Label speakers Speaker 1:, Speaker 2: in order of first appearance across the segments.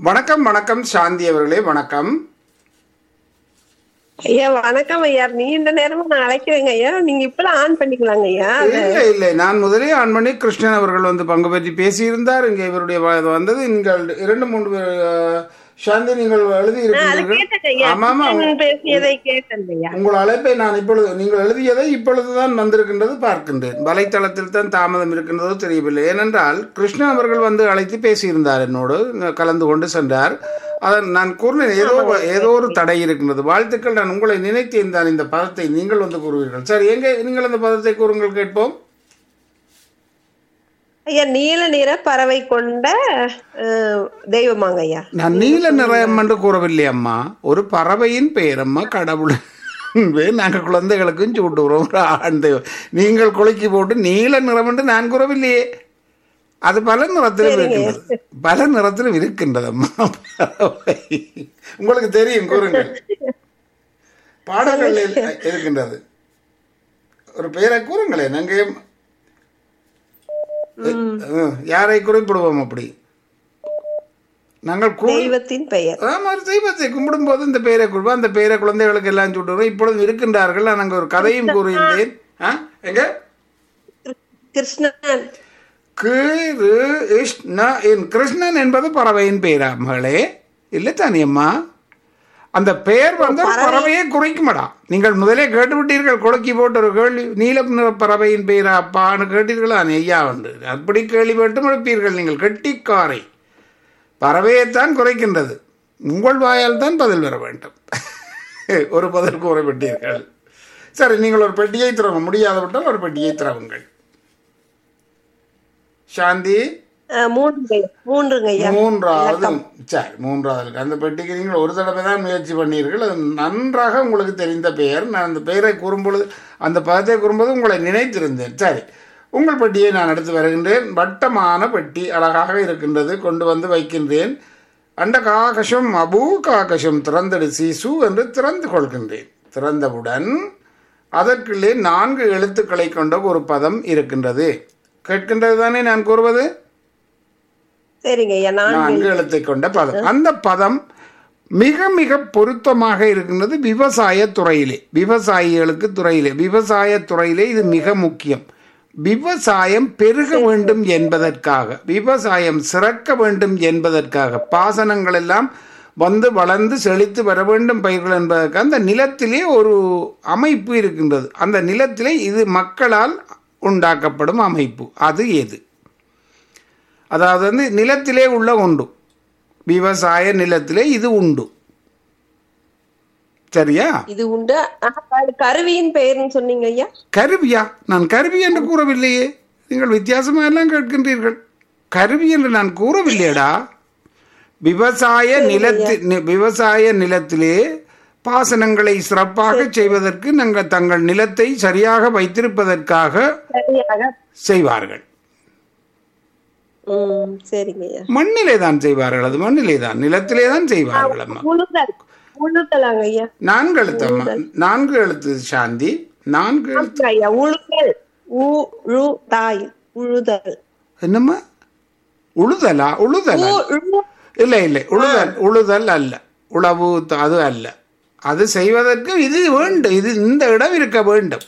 Speaker 1: வணக்கம் வணக்கம் சாந்தி அவர்களே வணக்கம்
Speaker 2: ஐயா வணக்கம் ஐயா நீண்ட நேரமா நான் அழைக்கிறேங்க ஐயா நீங்க இப்பெல்லாம் ஆன் பண்ணிக்கலாங்க ஐயா
Speaker 1: இல்லை இல்லை நான் முதலே ஆன் பண்ணி கிருஷ்ணன் அவர்கள் வந்து பங்கு பற்றி பேசியிருந்தார் இங்கே இவருடைய வ- வந்தது நீங்கள் இரண்டு மூன்று பேர், அஹ், சாந்தி நீங்கள் எழுதி
Speaker 2: அது
Speaker 1: இருக்கிறீர்கள்
Speaker 2: கேட்டேங்க ஐயா
Speaker 1: ஆமா ஆமா
Speaker 2: கிருஷ்ணன் பேசியதை கேட்டேன் ஐயா
Speaker 1: உங்கள் அழைப்பை நான் இப்பொழுது நீங்கள் எழுதியதை இப்பொழுதுதான் வந்திருக்கின்றது பார்க்கின்றேன் வலைத்தளத்தில் தான் தாமதம் இருக்கின்றதோ தெரியவில்லை ஏனென்றால் கிருஷ்ணன் அவர்கள் வந்து அழைத்து பேசியிருந்தார் என்னோடு கலந்து கொண்டு சென்றார் அதன் நான் கூறினேன் ஏதோ ஏதோ ஒரு தடை இருக்கின்றது வாழ்த்துக்கள் நான் உங்களை நினைத்தேன் தான் இந்த பதத்தை நீங்கள் வந்து கூறுவீர்கள் சரி எங்கே நீங்கள் அந்த பதத்தை கூறுங்கள் கேட்போம்
Speaker 2: ஐயா நீல நிற பறவை கொண்ட அஹ், தெய்வமாங்க ஐயா
Speaker 1: நான் நீல நிறம் என்று கூறவில்லை அம்மா ஒரு பறவையின் பெயர் அம்மா கடவுள் நாங்கள் குழந்தைகளுக்கும் சூட்டுகிறோம் ஒரு ஆண் தெய்வம் நீங்கள் குலுக்கி போட்டு நீல நிறம் என்று நான் கூறவில்லையே அது பல நிறத்திலும் இருக்கின்றது பல நிறத்திலும் இருக்கின்றது அம்மா பறவை உங்களுக்கு தெரியும் கூறுங்கள் பாடல்களில் இருக்கின்றது ஒரு பெயரை கூறுங்களேன் நாங்கள் யாரை குறிப்பிடுவோம் அப்படி நாங்கள் கூ
Speaker 2: தெய்வத்தின் பெயர்
Speaker 1: ஆமா ஒரு தெய்வத்தை கும்பிடும் போது இந்த பெயரை கொடுப்போம் அந்த பெயரை குழந்தைகளுக்கு எல்லாம் சுட்டுறோம் இப்பொழுது இருக்கின்றார்கள் நான் அங்கே ஒரு கதையும் கூறியிருந்தேன் ஆ எங்க
Speaker 2: கிருஷ்ணன்
Speaker 1: கிருஷ்ணன் கிருஷ்ணன் என்பது பறவையின் பெயரா மகளே இல்லை தானியம்மா அந்த பெயர் வந்து ஒரு பறவையை குறிக்குமடா நீங்கள் முதலே கேட்டுவிட்டீர்கள் குலுக்கி போட்டு ஒரு கேள்வி நீலம் நிற பறவையின் பெயரா அப்பான்னு கேட்டீர்களா ஐயா வந்து அப்படி கேள்வி மட்டும் எழுப்பீர்கள் நீங்கள் கெட்டிக்காரை பறவையைத்தான் குறைக்கின்றது உங்கள் வாயால் தான் பதில் வர வேண்டும் ஒரு பதில் கூறப்பட்டீர்கள் சரி நீங்கள் ஒரு பெட்டியை திறவ முடியாதவிட்டால் ஒரு பெட்டியை திறவுங்கள் சாந்தி
Speaker 2: அஹ், மூன்றுங்க ஐயா மூன்றுங்க ஐயா
Speaker 1: மூன்றாவது சரி மூன்றாவது அந்த பெட்டிக்கு நீங்கள் ஒரு தடவை தான் முயற்சி பண்ணீர்கள் அது நன்றாக உங்களுக்கு தெரிந்த பெயர் நான் அந்த பெயரை கூறும்பொழுது அந்த பதத்தை கூறும்போது உங்களை நினைத்திருந்தேன் சரி உங்கள் பெட்டியை நான் எடுத்து வருகின்றேன் வட்டமான பெட்டி அழகாக இருக்கின்றது கொண்டு வந்து வைக்கின்றேன் அண்ட காகசம் அபூ காகசம் திறந்தடு சீசு என்று திறந்து கொள்கின்றேன் திறந்தவுடன் அதற்குள்ளே நான்கு எழுத்துக்களை கொண்ட ஒரு பதம் இருக்கின்றது கேட்கின்றது தானே நான் கூறுவது
Speaker 2: சரிங்க ஐயா நான்
Speaker 1: நான்கு எழுத்தை கொண்ட பதம் அந்த பதம் மிக மிக பொருத்தமாக இருக்கின்றது விவசாய துறையிலே விவசாயிகளுக்கு துறையிலே விவசாய துறையிலே இது மிக முக்கியம் விவசாயம் பெருக வேண்டும் என்பதற்காக விவசாயம் சிறக்க வேண்டும் என்பதற்காக பாசனங்கள் எல்லாம் வந்து வளர்ந்து செழித்து வர வேண்டும் பயிர்கள் என்பதற்காக அந்த நிலத்திலே ஒரு அமைப்பு இருக்கின்றது அந்த நிலத்திலே இது மக்களால் உண்டாக்கப்படும் அமைப்பு அது எது அதாவது வந்து நிலத்திலே உள்ள உண்டு விவசாய நிலத்திலே இது உண்டு சரியா
Speaker 2: இது உண்டு ஆனா, அது கருவியின் பெயர்னு சொன்னீங்க ஐயா
Speaker 1: கருவியா நான் கருவி என்று கூறவில்லையே நீங்கள் வித்தியாசமாக எல்லாம் கேட்கின்றீர்கள் கருவி என்று நான் கூறவில்லையடா விவசாய நிலத்தி நி- விவசாய நிலத்திலே பாசனங்களை சிறப்பாக செய்வதற்கு நாங்கள் தங்கள் நிலத்தை சரியாக வைத்திருப்பதற்காக
Speaker 2: சரியாக
Speaker 1: செய்வார்கள்
Speaker 2: ம் சரிங்க ஐயா
Speaker 1: மண்ணிலே தான் செய்வார்கள் அது மண்ணிலே தான் நிலத்திலே தான் செய்வார்கள் அம்மா
Speaker 2: உழுதல் உழுதலாங்க ஐயா
Speaker 1: நான்கு எழுத்து அம்மா நான்கு எழுத்து சாந்தி நான்கு எழுத்து
Speaker 2: ஆமாங்க ஐயா உழுதல் உழு தாய் உழுதல்
Speaker 1: என்னம்மா உழுதலா உழுதலா
Speaker 2: உழு-
Speaker 1: இல்லை இல்லை உழுதல் உழுதல் அல்ல உழவு த- அது அல்ல அது செய்வதற்கு இது வேண்டும் இது இந்த இடம் இருக்க வேண்டும்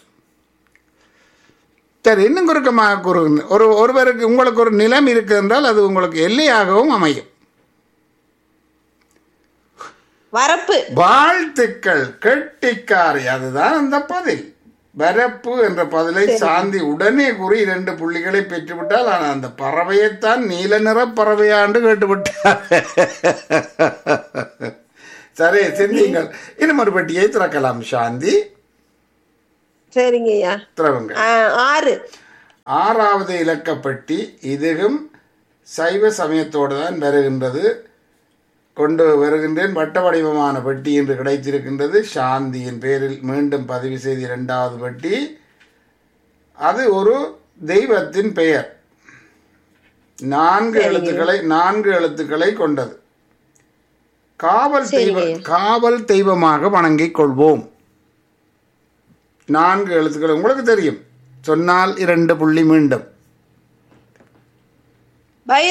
Speaker 1: சரி இன்னும் குறுக்கமாக கூறுங்க ஒரு ஒருவருக்கு உங்களுக்கு ஒரு நிலம் இருக்கு என்றால் அது உங்களுக்கு எல்லையாகவும் அமையும்
Speaker 2: வரப்பு
Speaker 1: வாழ்த்துக்கள் கெட்டிக்காரி அதுதான் அந்த பதில் வரப்பு என்ற பதிலை சாந்தி உடனே கூறி இரண்டு புள்ளிகளை பெற்றுவிட்டால் ஆனால் அந்த பறவையைத்தான் நீல நிற பறவையாண்டு கேட்டுவிட்டார் சரி சிந்திங்கள் இன்னும் ஒரு பெட்டியை திறக்கலாம் சாந்தி
Speaker 2: சரிங்க ஐயா
Speaker 1: திறவுங்க
Speaker 2: ஆ, ஆறு
Speaker 1: ஆறாவது இலக்கப்பட்டி இதுவும் சைவ சமயத்தோடு தான் வருகின்றது கொண்டு வருகின்றேன் வட்ட வடிவமான பெட்டி என்று கிடைத்திருக்கின்றது சாந்தியின் பேரில் மீண்டும் பதிவு செய்த இரண்டாவது பெட்டி அது ஒரு தெய்வத்தின் பெயர் நான்கு எழுத்துக்களை நான்கு எழுத்துக்களை கொண்டது காவல் தெய்வ காவல் தெய்வமாக வணங்கிக் கொள்வோம் நான்கு எழுத்துக்கள் உங்களுக்கு தெரியும் சொன்னால் இரண்டு புள்ளி மீண்டும்
Speaker 2: பைர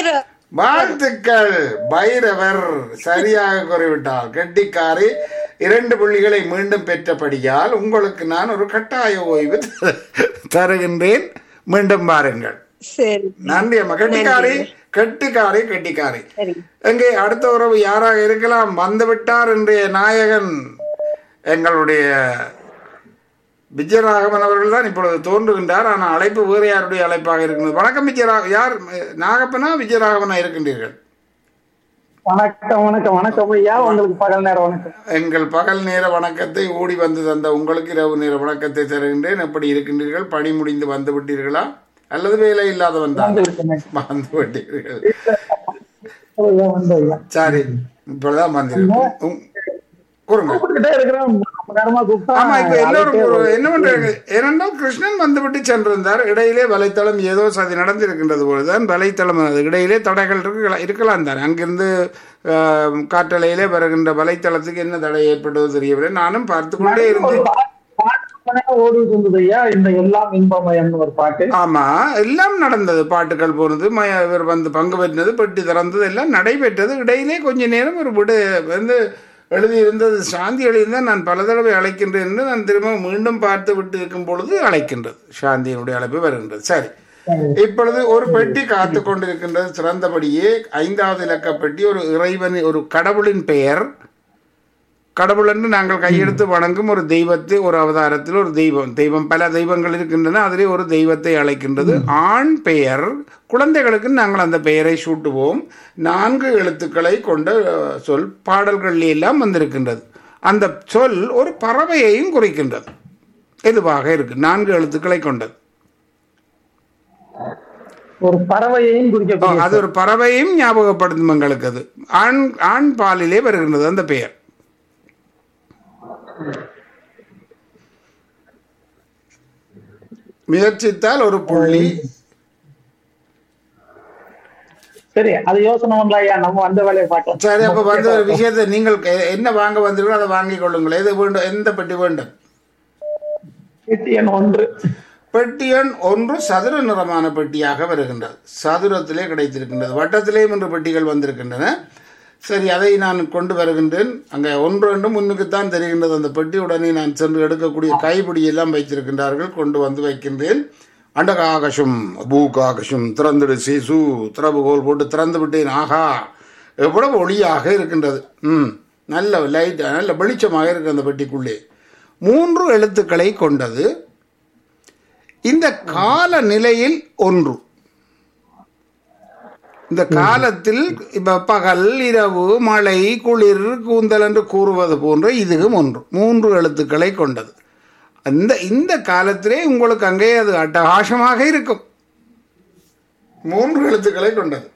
Speaker 1: வாழ்த்துக்கள் பைரவர் சரியாக கூறிவிட்டார் கெட்டிக்காரி இரண்டு புள்ளிகளை மீண்டும் பெற்றபடியால் உங்களுக்கு நான் ஒரு கட்டாய ஓய்வு த- தருகின்றேன் மீண்டும் பாருங்கள்
Speaker 2: சரி
Speaker 1: நன்றி அம்மா கெட்டிக்காரி கெட்டிக்காரி கெட்டிக்காரி
Speaker 2: சரி
Speaker 1: எங்கே அடுத்த உறவு யாராக இருக்கலாம் வந்துவிட்டார் இன்றைய நாயகன் எங்களுடைய விஜயராகவன் அவர்கள் தான் இப்பொழுது தோன்றுகின்றார் ஆனால் அழைப்பு வேறு யாருடைய அழைப்பாக இருக்கின்றது வணக்கம் விஜயராக யார் நாகப்பனா விஜயராகவனா இருக்கின்றீர்கள்
Speaker 3: வணக்கம் வணக்கம் வணக்கம் ஐயா உங்களுக்கு பகல் நேரம் வணக்கம்
Speaker 1: எங்கள் பகல் நேர வணக்கத்தை ஓடி வந்து தந்த உங்களுக்கு இரவு நேர வணக்கத்தை தருகின்றேன் எப்படி இருக்கின்றீர்கள் பணி முடிந்து வந்து விட்டீர்களா அல்லது வேலை இல்லாதவன் தான்
Speaker 3: வந்து விட்டேன்.
Speaker 1: வந்து விட்டீர்கள்
Speaker 3: ஐயா, வந்து ஐயா.
Speaker 1: சரி இப்பொழுதுதான் வந்தீர்கள் உம், கூறுங்க
Speaker 3: கூப்பிட்டுக்கிட்டே இருக்கிறேன் ரொம்ப நேரமா கூப்பிட்டா
Speaker 1: ஆமா இப்ப எல்லோரும்
Speaker 3: அழைப்பே
Speaker 1: ஒரு- என்ன பண்றாங்க ஏனென்றால் கிருஷ்ணன் வந்துவிட்டு சென்றிருந்தார் இடையிலே வலைத்தளம் ஏதோ சதி நடந்திருக்கின்றது போதுதான் வலைத்தளம் அது இடையிலே தடைகள் இருக்கலாம் இருக்கலாம் தானே அங்கிருந்து ஆஹ், காற்றலையிலே வருகின்ற வலைத்தளத்துக்கு என்ன தடை ஏற்பட்டது தெரியவில்லை நானும் பார்த்து கொண்டே
Speaker 3: ஒரு
Speaker 1: இருந்தேன்
Speaker 3: பா- பாட்டு ரொம்ப நேரம் ஓடிட்டு இருந்தது ஐயா இந்த எல்லாம் இன்பமயம்னு ஒரு பாட்டு
Speaker 1: ஆமா எல்லாம் நடந்தது பாட்டுகள் போனது மய இவர் வந்து பங்கு பெற்றது பெட்டி திறந்தது எல்லாம் நடைபெற்றது இடையிலே கொஞ்ச நேரம் ஒரு விடு வந்து எழுதியிருந்தது சாந்தி எழுதியிருந்தால் நான் பல தடவை அழைக்கின்றேன் என்று நான் திரும்ப மீண்டும் பார்த்து விட்டு இருக்கும் பொழுது அழைக்கின்றது சாந்தியினுடைய அழைப்பு வருகின்றது சரி இப்பொழுது ஒரு பெட்டி காத்து கொண்டிருக்கின்றது சிறந்தபடியே ஐந்தாவது இலக்க பெட்டி ஒரு இறைவன் ஒரு கடவுளின் பெயர் கடவுள் என்று நாங்கள் கையெடுத்து வணங்கும் ஒரு தெய்வத்தை ஒரு அவதாரத்தில் ஒரு தெய்வம் தெய்வம் பல தெய்வங்கள் இருக்கின்றன அதிலே ஒரு தெய்வத்தை அழைக்கின்றது ஆண் பெயர் குழந்தைகளுக்கு நாங்கள் அந்த பெயரை சூட்டுவோம் நான்கு எழுத்துக்களை கொண்ட அஹ், சொல் பாடல்களில் எல்லாம் வந்திருக்கின்றது அந்த சொல் ஒரு பறவையையும் குறிக்கின்றது எதுவாக இருக்கு நான்கு எழுத்துக்களை கொண்டது
Speaker 3: ஒரு பறவையையும்
Speaker 1: ஆ,
Speaker 3: குறிக்கக்கூடிய
Speaker 1: அது ஒரு பறவையும் ஞாபகப்படுத்தும் எங்களுக்கு அது ஆண் ஆண் பாலிலே வருகின்றது அந்த பெயர் முயற்சித்தால் ஒரு புள்ளி
Speaker 3: சரி அது யோசனை பண்ணல ஐயா நம்ம வந்த வேலையை பார்க்கலாம்
Speaker 1: சரி அப்ப வந்து ஒரு விஷயத்தை நீங்கள் எ- என்ன வாங்க வந்தீர்களோ அதை வாங்கிக் கொள்ளுங்கள் எது வேண்டும் எந்த பெட்டி வேண்டும்
Speaker 3: எட்டு எண் ஒன்று
Speaker 1: பெட்டி எண் ஒன்று சதுர நிறமான பெட்டியாக வருகின்றது சதுரத்திலே கிடைத்திருக்கின்றது வட்டத்திலேயும் இன்று பெட்டிகள் வந்திருக்கின்றன சரி அதை நான் கொண்டு வருகின்றேன் அங்கே ஒன்று ரெண்டு முன்னுக்குத்தான் தெரிகின்றது அந்த பெட்டி உடனே நான் சென்று எடுக்கக்கூடிய கைப்பிடி எல்லாம் வைத்திருக்கின்றார்கள் கொண்டு வந்து வைக்கின்றேன் அண்டகாகசம் பூகாகசம் திறந்துடு சீசு திறவுகோல் போட்டு திறந்து விட்டேன் ஆகா எவ்வளவு ஒளியாக இருக்கின்றது ம் நல்ல லைட் நல்ல வெளிச்சமாக இருக்கு அந்த பெட்டிக்குள்ளே மூன்று எழுத்துக்களை கொண்டது இந்த கால நிலையில் ஒன்று இந்த காலத்தில் இப்ப பகல் இரவு மழை குளிர் கூந்தல் என்று கூறுவது போன்ற இதுவும் ஒன்று மூன்று எழுத்துக்களை கொண்டது அந்த இந்த காலத்திலே உங்களுக்கு அங்கே அது அட்டகாசமாக இருக்கும் மூன்று எழுத்துக்களை கொண்டது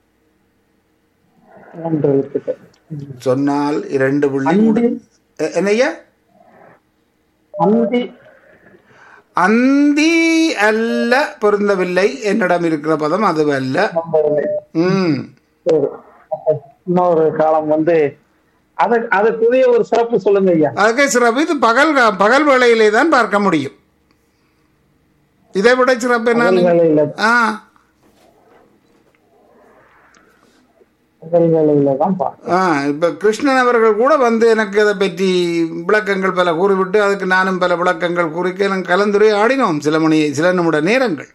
Speaker 3: மூன்று எழுத்துக்கள்
Speaker 1: சொன்னால் இரண்டு புள்ளி
Speaker 3: அந்தி
Speaker 1: எ- என்னய்யா
Speaker 3: அந்தி
Speaker 1: அந்தி அல்ல பொருந்தவில்லை என்னிடம் இருக்கிற பதம் அது அல்ல
Speaker 3: நம்பவில்லை
Speaker 1: ம்
Speaker 3: சரி அப்ப இன்னொரு காலம் வந்து அது அதுக்குரிய ஒரு சிறப்பு சொல்லுங்க ஐயா
Speaker 1: அதுக்கே சிறப்பு இது பகல் கா- பகல் வேளையிலே தான் பார்க்க முடியும் இதை விட சிறப்பு என்ன
Speaker 3: பகல் வேலையில
Speaker 1: ஆ
Speaker 3: பகல் வேலையில தான் பார்க்கணும்
Speaker 1: ஆ இப்போ கிருஷ்ணன் அவர்கள் கூட வந்து எனக்கு அதை பற்றி விளக்கங்கள் பல கூறிவிட்டு அதுக்கு நானும் பல விளக்கங்கள் குறிக்க எனக்கு கலந்துரையாடினோம் சில மணி சில நிமிட நேரங்கள்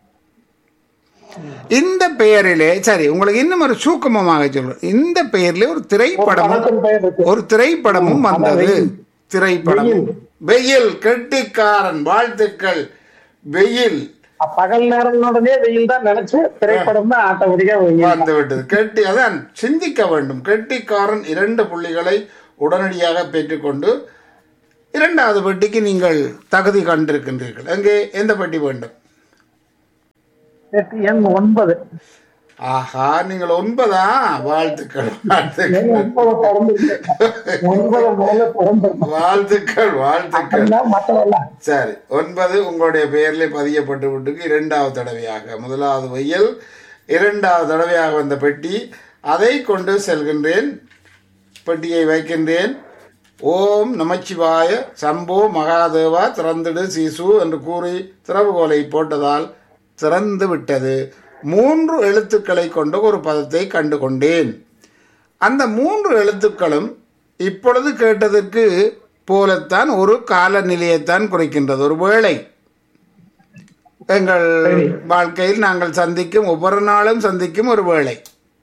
Speaker 1: இந்த பெயரிலே சரி உங்களுக்கு இன்னும் ஒரு சூக்கமமாக சொல்றேன் இந்த பெயரிலே ஒரு திரைப்படமும்
Speaker 3: படத்தின் பெயர் இருக்கு
Speaker 1: ஒரு திரைப்படமும் வந்தது
Speaker 3: வெயில்.
Speaker 1: திரைப்படம் வெயில் கெட்டிக்காரன் வாழ்த்துக்கள் வெயில்
Speaker 3: பகல் நேரம் உடனே வெயில் தான் நினைச்சு திரைப்படம் தான் ஆட்டோமேட்டிக்கா வெயில்
Speaker 1: வந்து விட்டது கெட்டி அதான் சிந்திக்க வேண்டும் கெட்டிக்காரன் இரண்டு புள்ளிகளை உடனடியாக பெற்றுக்கொண்டு இரண்டாவது பெட்டிக்கு நீங்கள் தகுதி கண்டிருக்கின்றீர்கள் எங்கே எந்த பெட்டி வேண்டும்
Speaker 3: எட்டு எண் ஒன்பது
Speaker 1: ஆஹா நீங்கள் ஒன்பதா வாழ்த்துக்கள் வாழ்த்துக்கள்
Speaker 3: எண் ஒன்பது பிறந்து ஒன்பது முதல்ல பிறந்து
Speaker 1: வாழ்த்துக்கள் வாழ்த்துக்கள்
Speaker 3: மற்றதெல்லாம்
Speaker 1: சரி ஒன்பது உங்களுடைய பெயரிலே பதியப்பட்டு விட்டுக்கு இரண்டாவது தடவையாக முதலாவது வெயில் இரண்டாவது தடவையாக வந்த பெட்டி அதை கொண்டு செல்கின்றேன் பெட்டியை வைக்கின்றேன் ஓம் நமச்சிவாய சம்போ மகாதேவா திறந்திடு சீசு என்று கூறி திறவுகோலை போட்டதால் திறந்து விட்டது மூன்று எழுத்துக்களை கொண்ட ஒரு பதத்தை கண்டு கொண்டேன் அந்த மூன்று எழுத்துக்களும் இப்பொழுது கேட்டதற்கு போலத்தான் ஒரு காலநிலையைத்தான் குறிக்கின்றது ஒரு வேளை எங்கள்
Speaker 3: சரி.
Speaker 1: வாழ்க்கையில் நாங்கள் சந்திக்கும் ஒவ்வொரு நாளும் சந்திக்கும் ஒரு வேளை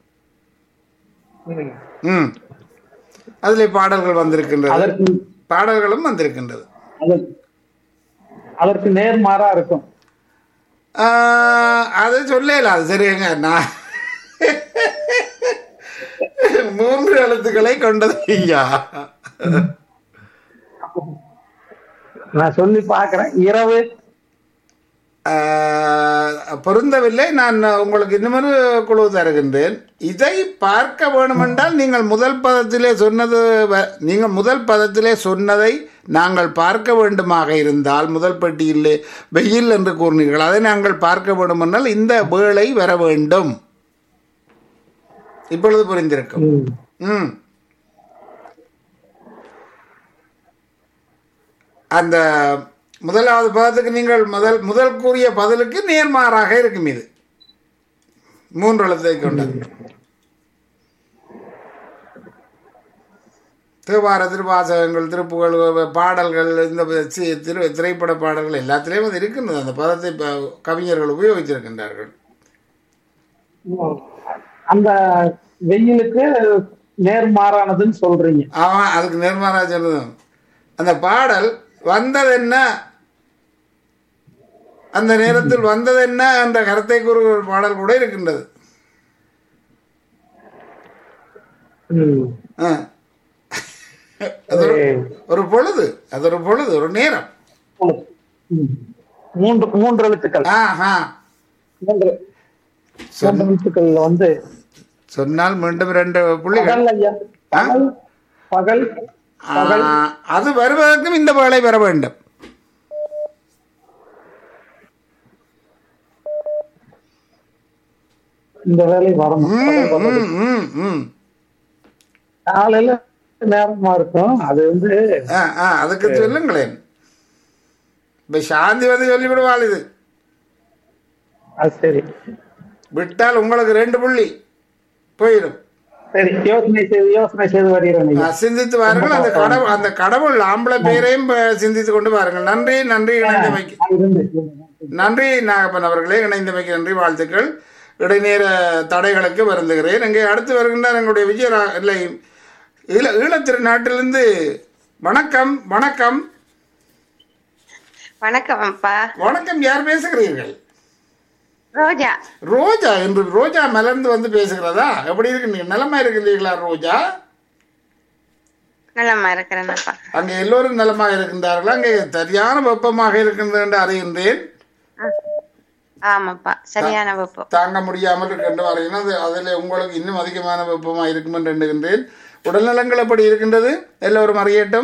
Speaker 3: ம்.
Speaker 1: ம் அதில் பாடல்கள் வந்திருக்கின்றது
Speaker 3: அதற்கு
Speaker 1: பாடல்களும் வந்திருக்கின்றது
Speaker 3: அதற்கு- அதற்கு நேர்மாறா இருக்கும்
Speaker 1: ஆஹ், அது சொல்லல அது சரிங்க நான் மூன்று எழுத்துக்களை கொண்டது ஐயா
Speaker 3: நான் சொல்லி பாக்குறேன் இரவு
Speaker 1: ஆஹ், பொருந்தவில்லை நான் உங்களுக்கு இன்னொரு குழு தருகின்றேன் இதை பார்க்க வேண்டுமென்றால் நீங்கள் முதல் பதத்திலே சொன்னது வ- நீங்கள் முதல் பதத்திலே சொன்னதை நாங்கள் பார்க்க வேண்டுமாக இருந்தால் முதல் பெட்டியிலே வெயில் என்று கூறினீர்கள் அதை நாங்கள் பார்க்க வேண்டுமென்றால் இந்த வேளை வர வேண்டும் இப்பொழுது புரிந்திருக்கும்
Speaker 3: ம்.
Speaker 1: ம் அந்த முதலாவது பதத்துக்கு நீங்கள் முதல் முதல் கூறிய பதிலுக்கு நேர்மாறாக இருக்கும் இது மூன்று எழுத்தை கொண்டது தேவார திருவாசகங்கள் திருப்புகள் பாடல்கள் இந்த சி- திரு திரைப்பட பாடல்கள் எல்லாத்திலையும் அது இருக்கின்றது அந்த பதத்தை ப- கவிஞர்கள் உபயோகித்திருக்கின்றார்கள்
Speaker 3: அந்த வெயிலுக்கு நேர்மாறானதுன்னு சொல்றீங்க
Speaker 1: அவன் அதுக்கு நேர்மாறா சொல்லுது அந்த பாடல் வந்தது என்ன அந்த நேரத்தில் வந்தது என்ன என்ற கருத்தை கூறுகிற ஒரு பாடல் கூட இருக்கின்றது
Speaker 3: ம்.
Speaker 1: ஆ. அது ஒரு- ஒரு பொழுது அது ஒரு பொழுது ஒரு நேரம்
Speaker 3: ம். மூன்று மூன்று எழுத்துக்கள்
Speaker 1: ஆஹா
Speaker 3: மூன்று மூன்று எழுத்துக்கள் வந்து
Speaker 1: சொன்னால் மீண்டும் ரெண்டு புள்ளிகள்
Speaker 3: பகல் ஐயா பகல் பகல் பகல்
Speaker 1: ஆ, அது வருவதற்கும் இந்த வேலை வர வேண்டும்
Speaker 3: இந்த வேலை வரணும்
Speaker 1: ம், ம், ம், ம்.
Speaker 3: காலையில நேரமா இருக்கும் அது வந்து
Speaker 1: ஆ, ஆ, அதுக்கு சொல்லுங்களேன் இப்ப சாந்தி வந்து சொல்லிவிடுவாள் இது
Speaker 3: அது சரி
Speaker 1: விட்டால் உங்களுக்கு ரெண்டு புள்ளி போயிடும்
Speaker 3: சரி யோசனை செய்து யோசனை செய்து வருகிறேன் ஐயா.
Speaker 1: ஆ, சிந்தித்து வாருங்கள் அந்த கடவுள் அந்த கடவுள் ஆம்பளை பேரையும் ப- சிந்தித்து கொண்டு வாருங்கள் நன்றி நன்றி இணைந்தமைக்கு
Speaker 3: அது இருந்து
Speaker 1: நன்றி நாகப்பன் அவர்களே இணைந்தமைக்கு நன்றி வாழ்த்துக்கள் இடைநேர தடைகளுக்கு வருந்துகிறேன் இங்கே அடுத்து வருகின்றார் எங்களுடைய விஜயரா இல்லை ஈழ ஈழத்திருநாட்டிலிருந்து வணக்கம் வணக்கம்
Speaker 4: வணக்கம் அப்பா
Speaker 1: வணக்கம் யார் பேசுகிறீர்கள்
Speaker 4: ரோஜா
Speaker 1: ரோஜா என்று ரோஜா மலர்ந்து வந்து பேசுகிறதா எப்படி இருக்கு நலமா இருக்கிறீர்களா ரோஜா
Speaker 4: நலமா இருக்கிறேன்ப்பா
Speaker 1: அங்கே எல்லோரும் நலமாக இருக்கின்றார்களா அங்கே சரியான வெப்பமாக இருக்கின்றது என்று அறிகின்றேன்
Speaker 4: ஆமாப்பா சரியான வெப்பம்
Speaker 1: தாங்க முடியாமல் இருக்கின்ற வரையிலும் அது அதில் உங்களுக்கு இன்னும் அதிகமான வெப்பமாக இருக்கும் என்று எண்ணுகின்றேன் உடல்நலங்கள் எப்படி இருக்கின்றது எல்லோரும் அறியட்டும்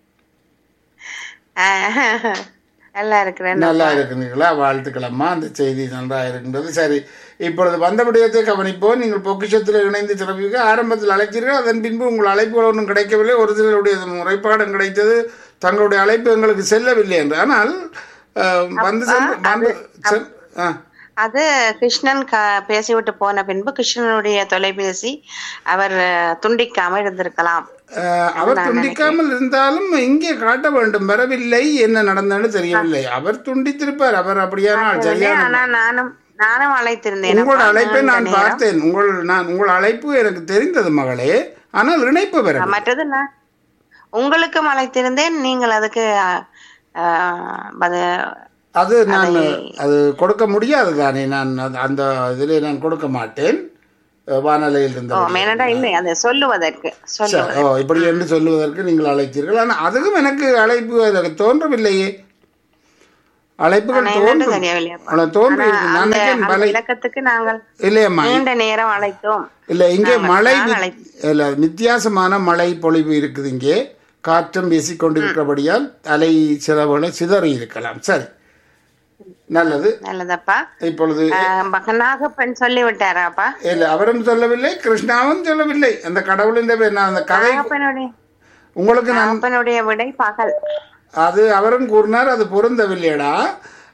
Speaker 4: ஆஹ், நல்லா இருக்கிறேன்
Speaker 1: நல்லா இருக்கின்றீர்களா வாழ்த்துக்களம்மா அந்த செய்தி நன்றாக இருக்கின்றது சரி இப்பொழுது வந்த விடயத்தை கவனிப்போம் நீங்கள் பொக்கிஷத்தில் இணைந்து சிறப்பிக்க ஆரம்பத்தில் அழைத்தீர்கள் அதன் பின்பு உங்கள் அழைப்புகள் ஒன்றும் கிடைக்கவில்லை ஒரு சிலருடைய முறைப்பாடும் கிடைத்தது தங்களுடைய அழைப்பு எங்களுக்கு செல்லவில்லை என்று ஆனால் அஹ், வந்து சென்று வந்து செல்- ஆ
Speaker 4: அது கிருஷ்ணன் க பேசிவிட்டு போன பின்பு கிருஷ்ணனுடைய தொலைபேசி அவர் அஹ், துண்டிக்காம இருந்திருக்கலாம்
Speaker 1: அஹ், அவர் துண்டிக்காமல் இருந்தாலும் இங்கே காட்ட வேண்டும் வரவில்லை என்ன நடந்ததுன்னு தெரியவில்லை அவர் துண்டித்திருப்பார் அவர் அப்படியானால் சரியான
Speaker 4: ஆனா நானும் நானும் அழைத்திருந்தேன்
Speaker 1: உங்களோட
Speaker 4: அப்பா.
Speaker 1: அழைப்பை
Speaker 4: நீண்ட
Speaker 1: நான்
Speaker 4: நேரம்.
Speaker 1: பார்த்தேன் உங்கள் நான் உங்கள் அழைப்பு எனக்கு தெரிந்தது மகளே ஆனால் இணைப்பு பெற
Speaker 4: மற்றது நான் உங்களுக்கும் அழைத்திருந்தேன் நீங்கள் அதுக்கு அஹ், அஹ், பத-
Speaker 1: அது நான் அது கொடுக்க முடியாது தானே நான் அது- அந்த இதிலே நான் கொடுக்க மாட்டேன் அஹ், வானொலியில்
Speaker 4: ஓ
Speaker 1: இருந்த
Speaker 4: மேனடா இல்லை அதை சொல்லுவதற்கு சொல்லுவது
Speaker 1: ஓ இப்படி என்று சொல்லுவதற்கு நீங்கள் அழைத்தீர்கள் ஆனால் அதுக்கும் எனக்கு அழைப்பு எனக்கு தோன்றவில்லையே அழைப்புகள்
Speaker 4: என்னன்னு
Speaker 1: தோன்றும்
Speaker 4: தெரியவில்லையப்பா.
Speaker 1: ஆனால் தோன்றி
Speaker 4: ஆனா,
Speaker 1: இருக்கு. நான்
Speaker 4: அந்த
Speaker 1: நினைக்கிறேன்
Speaker 4: அந்த
Speaker 1: மழை
Speaker 4: இலக்கத்துக்கு நாங்கள்
Speaker 1: இல்லையம்மா
Speaker 4: நீண்ட நேரம் அழைத்தோம்
Speaker 1: இல்ல இங்கே
Speaker 4: நான்
Speaker 1: மழை
Speaker 4: நான்
Speaker 1: வி-
Speaker 4: அழைத்தேன்.
Speaker 1: இல்ல வித்தியாசமான மழை பொழிவு இருக்குது இங்கே காற்றும் வீசிக்கொண்டிருக்கிறபடியால் அலை சிறவுகளை சிதறி இருக்கலாம் சரி நல்லது
Speaker 4: நல்லதப்பா
Speaker 1: இப்பொழுது
Speaker 4: ஆஹ், நாகப்பன் சொல்லி விட்டாராப்பா
Speaker 1: இல்ல அவரும் சொல்லவில்லை கிருஷ்ணாவும் சொல்லவில்லை அந்த கடவுளின் பேர் நான் அந்த கதை
Speaker 4: நாகப்பனுடைய
Speaker 1: உங்களுக்கு நான்
Speaker 4: நாகப்பனுடைய விடை பகல்
Speaker 1: அது அவரும் கூறினார் அது பொருந்தவில்லையடா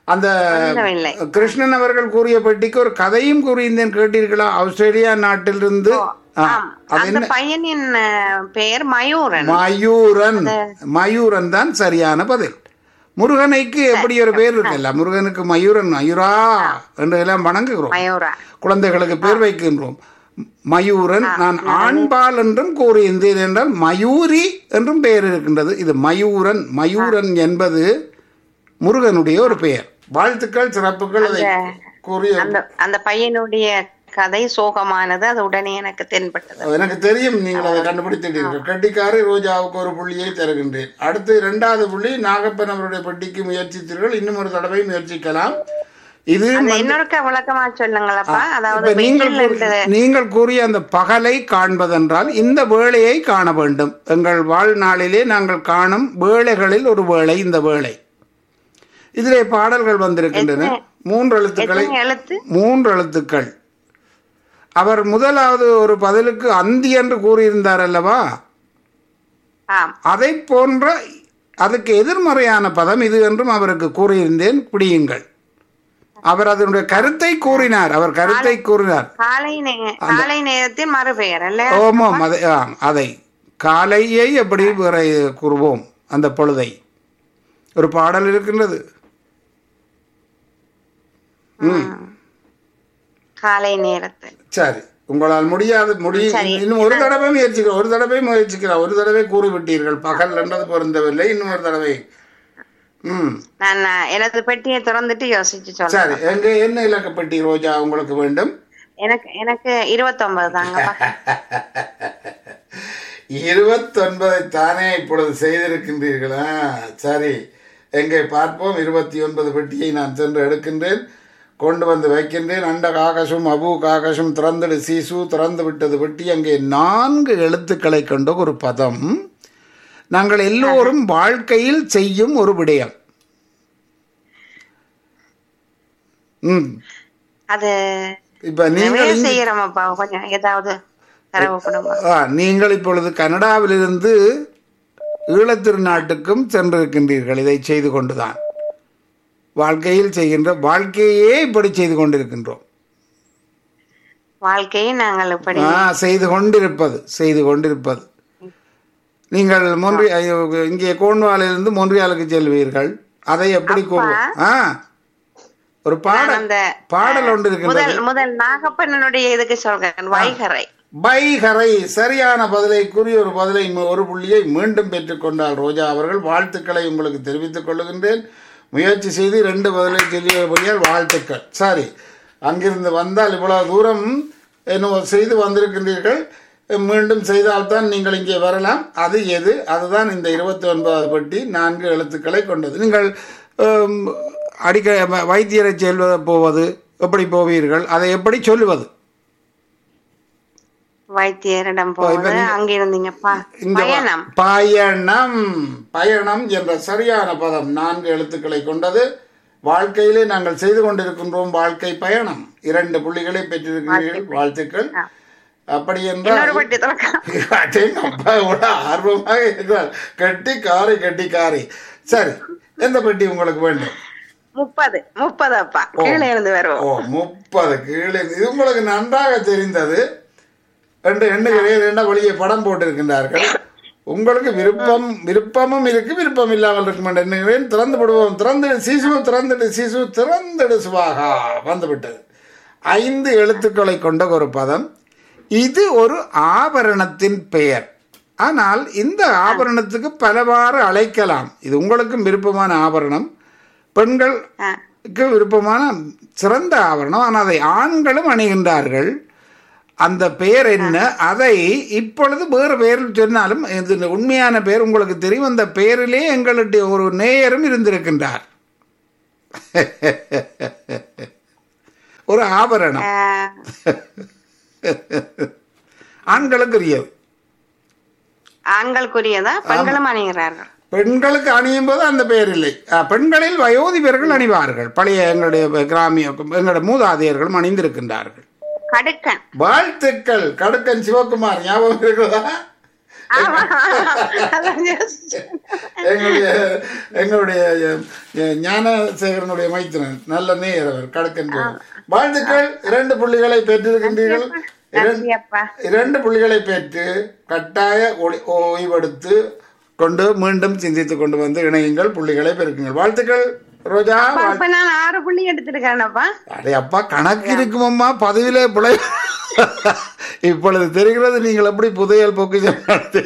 Speaker 1: அந்த
Speaker 4: சொல்லவில்லை.
Speaker 1: கிருஷ்ணன் அவர்கள் கூறிய பெட்டிக்கு ஒரு கதையும் கூறியிருந்தேன் கேட்டீர்களா ஆஸ்திரேலியா நாட்டிலிருந்து ஆ,
Speaker 4: ஆம்.
Speaker 1: அது
Speaker 4: அந்த
Speaker 1: என்ன
Speaker 4: பையனின் அஹ், பெயர் மயூரன்
Speaker 1: மயூரன் மயூரன் தான் சரியான பதில் முருகனைக்கு எப்படி ஒரு பேர் இருக்குல்ல முருகனுக்கு மயூரன் மயூரா என்று எல்லாம் வணங்குகிறோம்
Speaker 4: மயூரா
Speaker 1: குழந்தைகளுக்கு பேர் வைக்கின்றோம் மயூரன் நான் ஆண்பால் என்றும் கூறியிருந்தேன் என்றால் மயூரி என்றும் பெயர் இருக்கின்றது இது மயூரன் மயூரன் என்பது முருகனுடைய ஒரு பெயர் வாழ்த்துக்கள் சிறப்புகள் அதை கூறிய
Speaker 4: அந்த அந்த பையனுடைய கதை சோகமானது அது உடனே எனக்கு தென்பட்டது
Speaker 1: எனக்கு தெரியும் நீங்கள் அதை கண்டுபிடித்துட்டீர்கள் கட்டிக்காரி ரோஜாவுக்கு ஒரு புள்ளியை தருகின்றேன் அடுத்து இரண்டாவது புள்ளி நாகப்பன் அவருடைய பெட்டிக்கு முயற்சித்தீர்கள் இன்னும் ஒரு தடவை முயற்சிக்கலாம் இது
Speaker 4: அது இன்னொருக்க விளக்கமா சொல்லுங்களப்பா அதாவது
Speaker 1: இப்ப நீங்கள்
Speaker 4: வெயில்ல
Speaker 1: கூறி-
Speaker 4: இருந்து
Speaker 1: நீங்கள் கூறிய அந்த பகலை காண்பதென்றால் இந்த வேளையை காண வேண்டும் எங்கள் வாழ்நாளிலே நாங்கள் காணும் வேளைகளில் ஒரு வேளை இந்த வேளை இதிலே பாடல்கள் வந்திருக்கின்றன மூன்று எழுத்துக்களை
Speaker 4: எத்தனை எழுத்து
Speaker 1: மூன்று எழுத்துக்கள் அவர் முதலாவது ஒரு பதிலுக்கு அந்தி என்று கூறியிருந்தார் அல்லவா
Speaker 4: ஆம்
Speaker 1: அதை போன்ற அதுக்கு எதிர்மறையான பதம் இது என்றும் அவருக்கு கூறியிருந்தேன் பிடியுங்கள் அவர் அதனுடைய கருத்தை கூறினார் அவர் கருத்தை கூறினார்
Speaker 4: காலை நே- காலை நேரத்தின் மறுபெயர் அல்ல
Speaker 1: ஓமாம் அதை ஆம், அதை காலையை எப்படி வேற கூறுவோம் அந்த பொழுதை ஒரு பாடல் இருக்கின்றது
Speaker 4: காலை நேரத்தில்
Speaker 1: சரி உங்களால் முடியாது முடியும்
Speaker 4: சரி.
Speaker 1: இன்னும் ஒரு தடவை முயற்சிக்கிறோம் ஒரு தடவை முயற்சிக்கிறோம் ஒரு தடவை கூறிவிட்டீர்கள் பகல் என்றது பொருந்தவில்லை இன்னும் ஒரு தடவை ம்
Speaker 4: நான் நான் எனது பெட்டியை திறந்துட்டு யோசிச்சு சொல்றேன்
Speaker 1: சரி எங்க என்ன இலக்கப்பட்டி ரோஜா உங்களுக்கு வேண்டும்
Speaker 4: எனக்கு எனக்கு இருபத்தொன்பது தாங்கப்பா
Speaker 1: இருபத்தொன்பதை தானே இப்பொழுது செய்திருக்கின்றீர்களா சரி எங்கே பார்ப்போம் இருபத்தி ஒன்பது பெட்டியை நான் சென்று எடுக்கின்றேன் கொண்டு வந்து வைக்கின்றேன் அண்ட காகசும் அபு காகசும் திறந்துடு சீசு திறந்து விட்டது பெட்டி அங்கே நான்கு எழுத்துக்களை கொண்ட ஒரு பதம் நாங்கள் எல்லோரும் வாழ்க்கையில் செய்யும் ஒரு விடயம் ம்
Speaker 4: அது
Speaker 1: இப்ப நீங்கள்
Speaker 4: நிறைய
Speaker 1: இங்க-
Speaker 4: செய்யறோமப்பா கொஞ்சம் ஏதாவது தரவு கொடுங்க
Speaker 1: ஆ, நீங்கள் இப்பொழுது கனடாவிலிருந்து ஈழத்திருநாட்டுக்கும் சென்றிருக்கின்றீர்கள் இதை செய்து கொண்டுதான் வாழ்க்கையில் செய்கின்ற வாழ்க்கையே இப்படி செய்து கொண்டிருக்கின்றோம்
Speaker 4: வாழ்க்கையை நாங்கள் இப்படி
Speaker 1: ஆ, செய்து கொண்டிருப்பது செய்து கொண்டிருப்பது நீங்கள் மொன்றி ஐயோ, இங்கே கோன்வாலிலிருந்து மொன்றியாலுக்கு செல்வீர்கள் அதை எப்படி கூறுவோம் ஆ ஒரு பாடல்
Speaker 4: அந்த
Speaker 1: பாடல் ஒன்று இருக்கின்றது
Speaker 4: முதல் முதல் நாகப்பண்ணனுடைய இதுக்கு சொல்றேன் வைகரை
Speaker 1: பைகரை சரியான பதிலை கூறி ஒரு பதிலை ம- ஒரு புள்ளியை மீண்டும் பெற்றுக்கொண்டால் ரோஜா அவர்கள் வாழ்த்துக்களை உங்களுக்கு தெரிவித்துக் கொள்ளுகின்றேன் முயற்சி செய்து ரெண்டு பதிலை சொல்லியபடியால் வாழ்த்துக்கள் சரி அங்கிருந்து வந்தால் இவ்வளவு தூரம் என்ன செய்து வந்திருக்கின்றீர்கள் மீண்டும் செய்தால்தான் நீங்கள் இங்கே வரலாம் அது எது அதுதான் இந்த இருபத்தி ஒன்பதாவது பெட்டி நான்கு எழுத்துக்களை கொண்டது நீங்கள் ஹம், அடிக்க வ- வைத்தியரை செல்வ போவது எப்படி போவீர்கள் அதை எப்படி சொல்லுவது
Speaker 4: வைத்தியரிடம் போகுது அங்க இருந்தீங்கப்பா
Speaker 1: இந்த வ-
Speaker 4: பயணம்
Speaker 1: பயணம் பயணம் என்ற சரியான பதம் நான்கு எழுத்துக்களை கொண்டது வாழ்க்கையிலே நாங்கள் செய்து கொண்டிருக்கின்றோம் வாழ்க்கை பயணம் இரண்டு புள்ளிகளை பெற்றிருக்கிறீர்கள் வாழ்த்துக்கள் அப்படி என்றால்
Speaker 4: இன்னொரு பெட்டி திறக்க
Speaker 1: அடேங்கப்பா, இவ்வளவு ஆர்வமாக இருக்கிறார் கட்டி காரை கட்டி காரை சரி எந்த பெட்டி உங்களுக்கு வேண்டும்
Speaker 4: முப்பது முப்பது அப்பா கீழே இருந்து வருவோம்
Speaker 1: ஓ முப்பது கீழே இது உங்களுக்கு நன்றாக தெரிந்தது ரெண்டு எண்ணுகிறேன் ரெண்டா வழியை படம் போட்டிருக்கின்றார்கள் உங்களுக்கு விருப்பம் விருப்பமும் இருக்கு விருப்பம் இல்லாமல் இருக்கும் என்று எண்ணுகிறேன் திறந்து விடுவோம் திறந்துடு சீசு திறந்துடு சீசு திறந்துடு சுவாகா வந்துவிட்டது ஐந்து எழுத்துக்களை கொண்ட ஒரு பதம் இது ஒரு ஆபரணத்தின் பெயர் ஆனால் இந்த ஆபரணத்துக்கு பலவாறு அழைக்கலாம் இது உங்களுக்கும் விருப்பமான ஆபரணம் பெண்கள்
Speaker 4: ஆ.
Speaker 1: க்கு விருப்பமான சிறந்த ஆபரணம் ஆனால் அதை ஆண்களும் அணிகின்றார்கள் அந்த பெயர் என்ன அதை இப்பொழுது வேறு பெயரில் சொன்னாலும் இது உண்மையான பெயர் உங்களுக்கு தெரியும் அந்த பெயரிலே எங்களுடைய ஒரு நேயரும் இருந்திருக்கின்றார் ஒரு ஆபரணம்
Speaker 4: ஆஹ்,
Speaker 1: ஆண்களுக்கு உரியது
Speaker 4: ஆண்களுக்குரியதா பெண்களும் அணிகிறார்கள்
Speaker 1: பெண்களுக்கு அணியும் போது அந்த பெயர் இல்லை அஹ், பெண்களில் வயோதிபர்கள் அணிவார்கள் பழைய எங்களுடைய கிராமிய எங்களுடைய மூதாதையர்களும் அணிந்திருக்கின்றார்கள்
Speaker 4: கடுக்கன்
Speaker 1: வாழ்த்துக்கள் கடுக்கன் சிவகுமார் ஞாபகம் இருக்கிறதா
Speaker 4: ஆமா அதான் யோசிச்சேன்.
Speaker 1: எங்களுடைய எங்களுடைய அஹ், ஞானசேகரனுடைய மைத்திரன் நல்ல நேயர் அவர் கடக்கன் வாழ்த்துக்கள் இரண்டு புள்ளிகளை பெற்றிருக்கின்றீர்கள் இரண்டு-
Speaker 4: நன்றி அப்பா
Speaker 1: இரண்டு புள்ளிகளை பெற்று கட்டாய ஒளி- ஓய்வெடுத்து கொண்டு மீண்டும் சிந்தித்து கொண்டு வந்து இணையுங்கள் புள்ளிகளை பெருக்குங்கள் வாழ்த்துக்கள் ரோஜா
Speaker 4: அப்பா,
Speaker 1: வாழ்-
Speaker 4: அப்ப நான் ஆறு புள்ளி எடுத்திருக்கேனப்பா
Speaker 1: அடே அப்பா கணக்கு இருக்குமம்மா பதவியிலே பிழை இப்பொழுது தெரிகிறது நீங்கள் எப்படி புதையல் பொக்கிஷம்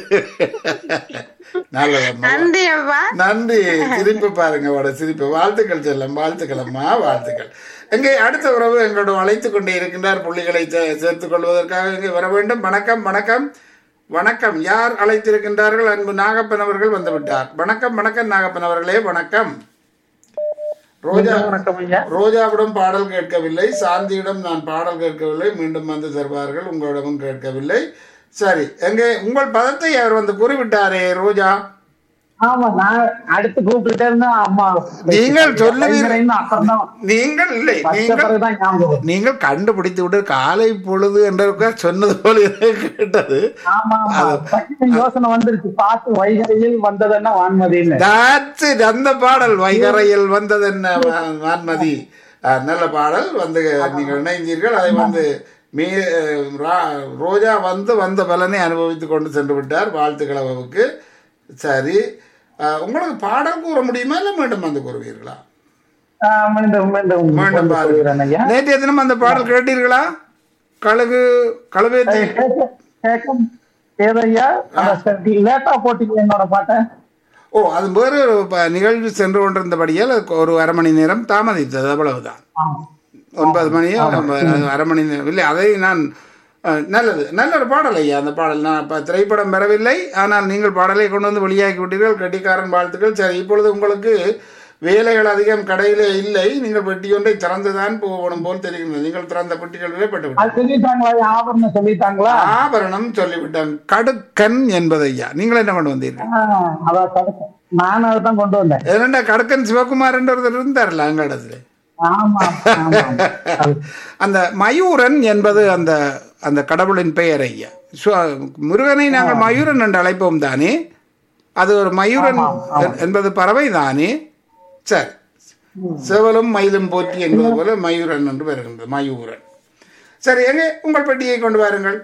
Speaker 1: நல்லதம்மா
Speaker 4: நன்றி அப்பா
Speaker 1: நன்றி சிரிப்பு பாருங்க அவட சிரிப்பு வாழ்த்துக்கள் செல்லம் வாழ்த்துக்கள் அம்மா வாழ்த்துக்கள் எங்கே அடுத்த உறவு எங்களோட அழைத்துக் கொண்டே இருக்கின்றார் புள்ளிகளை சே- சேர்த்துக் கொள்வதற்காக இங்கே வர வேண்டும் வணக்கம் வணக்கம் வணக்கம் யார் அழைத்திருக்கின்றார்கள் அன்பு நாகப்பன் அவர்கள் வந்துவிட்டார் வணக்கம் வணக்கம் நாகப்பன் அவர்களே வணக்கம் ரோஜா
Speaker 3: வணக்கம் ஐயா
Speaker 1: ரோஜாவிடம் பாடல் கேட்கவில்லை சாந்தியிடம் நான் பாடல் கேட்கவில்லை மீண்டும் வந்து தருவார்கள் உங்களிடமும் கேட்கவில்லை சரி எங்கே உங்கள் பதத்தை அவர் வந்து குறிவிட்டாரே ரோஜா
Speaker 3: ஆமா நான் அடுத்து கூப்பிட்டுட்டே இருந்தா அம்மா
Speaker 1: நீங்கள் சொல்லுவீர்கள்.
Speaker 3: அப்புறம் தான்
Speaker 1: நீங்கள் இல்லை
Speaker 3: பச்சை
Speaker 1: நீங்கள்
Speaker 3: பிறகுதான் ஞாபகம் வரும்.
Speaker 1: நீங்கள் கண்டுபிடித்து விட்டு காலை பொழுது என்ற சொன்னது போல இதை கேட்டது
Speaker 3: ஆமா ஆமா டக்குனு யோசனை வந்துருச்சு பாட்டு வைகரையில் வந்ததென்ன வான்மதின்னு
Speaker 1: That's it. அந்த பாடல் வைகரையில் வந்தது என்ன வா- வான்மதி அஹ், நல்ல பாடல் வந்து நீங்கள் இணைந்தீர்கள் அதை வந்து மீ அஹ், ரா- ரோஜா வந்து வந்த பலனை அனுபவித்துக் கொண்டு சென்று விட்டார் வாழ்த்துக்கள் அவருக்கு சரி அஹ், உங்களுக்கு பாடல் கூற முடியுமா இல்லை மீண்டும் வந்து கூறுவீர்களா
Speaker 3: ஆஹ் மீண்டும் மீண்டும்
Speaker 1: மீண்டும்
Speaker 3: கொண்டு சொல்கிறேன் ஐயா
Speaker 1: பாருங்க நேற்றைய தினம் அந்த பாடல் கேட்டீர்களா கழுகு கழுவேத்தி
Speaker 3: கேட்க- கேட்க ஏதையா லேட்டா போட்டீங்க என்னோட பாட்டை
Speaker 1: ஓ அது வேறு ஒரு ப- நிகழ்வு சென்று கொண்டிருந்தபடியால் அதுக்கு ஒரு அரை மணி நேரம் தாமதித்தது அவ்வளவுதான்
Speaker 3: ஆமா.
Speaker 1: ஒன்பது மணியோ ஒன்பது- அரை மணி நேரம் இல்லை அதை நான் அஹ், நல்லது நல்ல ஒரு பாடல் ஐயா அந்த பாடல் நான் இப்போ திரைப்படம் பெறவில்லை ஆனால் நீங்கள் பாடலை கொண்டு வந்து வெளியாக்கி விட்டீர்கள் கெட்டிக்காரன் வாழ்த்துக்கள் சரி இப்பொழுது உங்களுக்கு வேலைகள் அதிகம் கடையிலே இல்லை நீங்கள் பெட்டி ஒன்றை திறந்துதான் போகணும் போல் தெரிகிறது நீங்கள் திறந்த பெட்டிகளிலே பட்டு விட்டீர்கள்.
Speaker 3: அது சொல்லிட்டாங்களா ஐயா? ஆபரணம் சொல்லிட்டாங்களா
Speaker 1: ஆபரணம் சொல்லிவிட்டேன் கடுக்கன் என்பது ஐயா நீங்கள் என்ன கொண்டு வந்தீர்கள்
Speaker 3: ஆஹ் அதான் தடுக்க நானும் அதான் கொண்டு வந்தேன்
Speaker 1: ஏனண்டா கடுக்கன் சிவகுமார் என்ற ஒருத்தர் இருந்தார்ல அங்க இடத்துல
Speaker 3: ஆமா ஆமா அது
Speaker 1: அந்த மயூரன் என்பது அந்த அந்த கடவுளின் பெயர் ஐயா சு- முருகனை நாங்கள் மயூரன் என்று அழைப்போம் தானே அது ஒரு மயூரன் என்பது பறவை தானே சரி செவலும் மயிலும் போற்றி என்பது போல மயூரன் என்று வருகின்றது மயூரன் சரி எங்கே உங்கள் பெட்டியை கொண்டு வாருங்கள்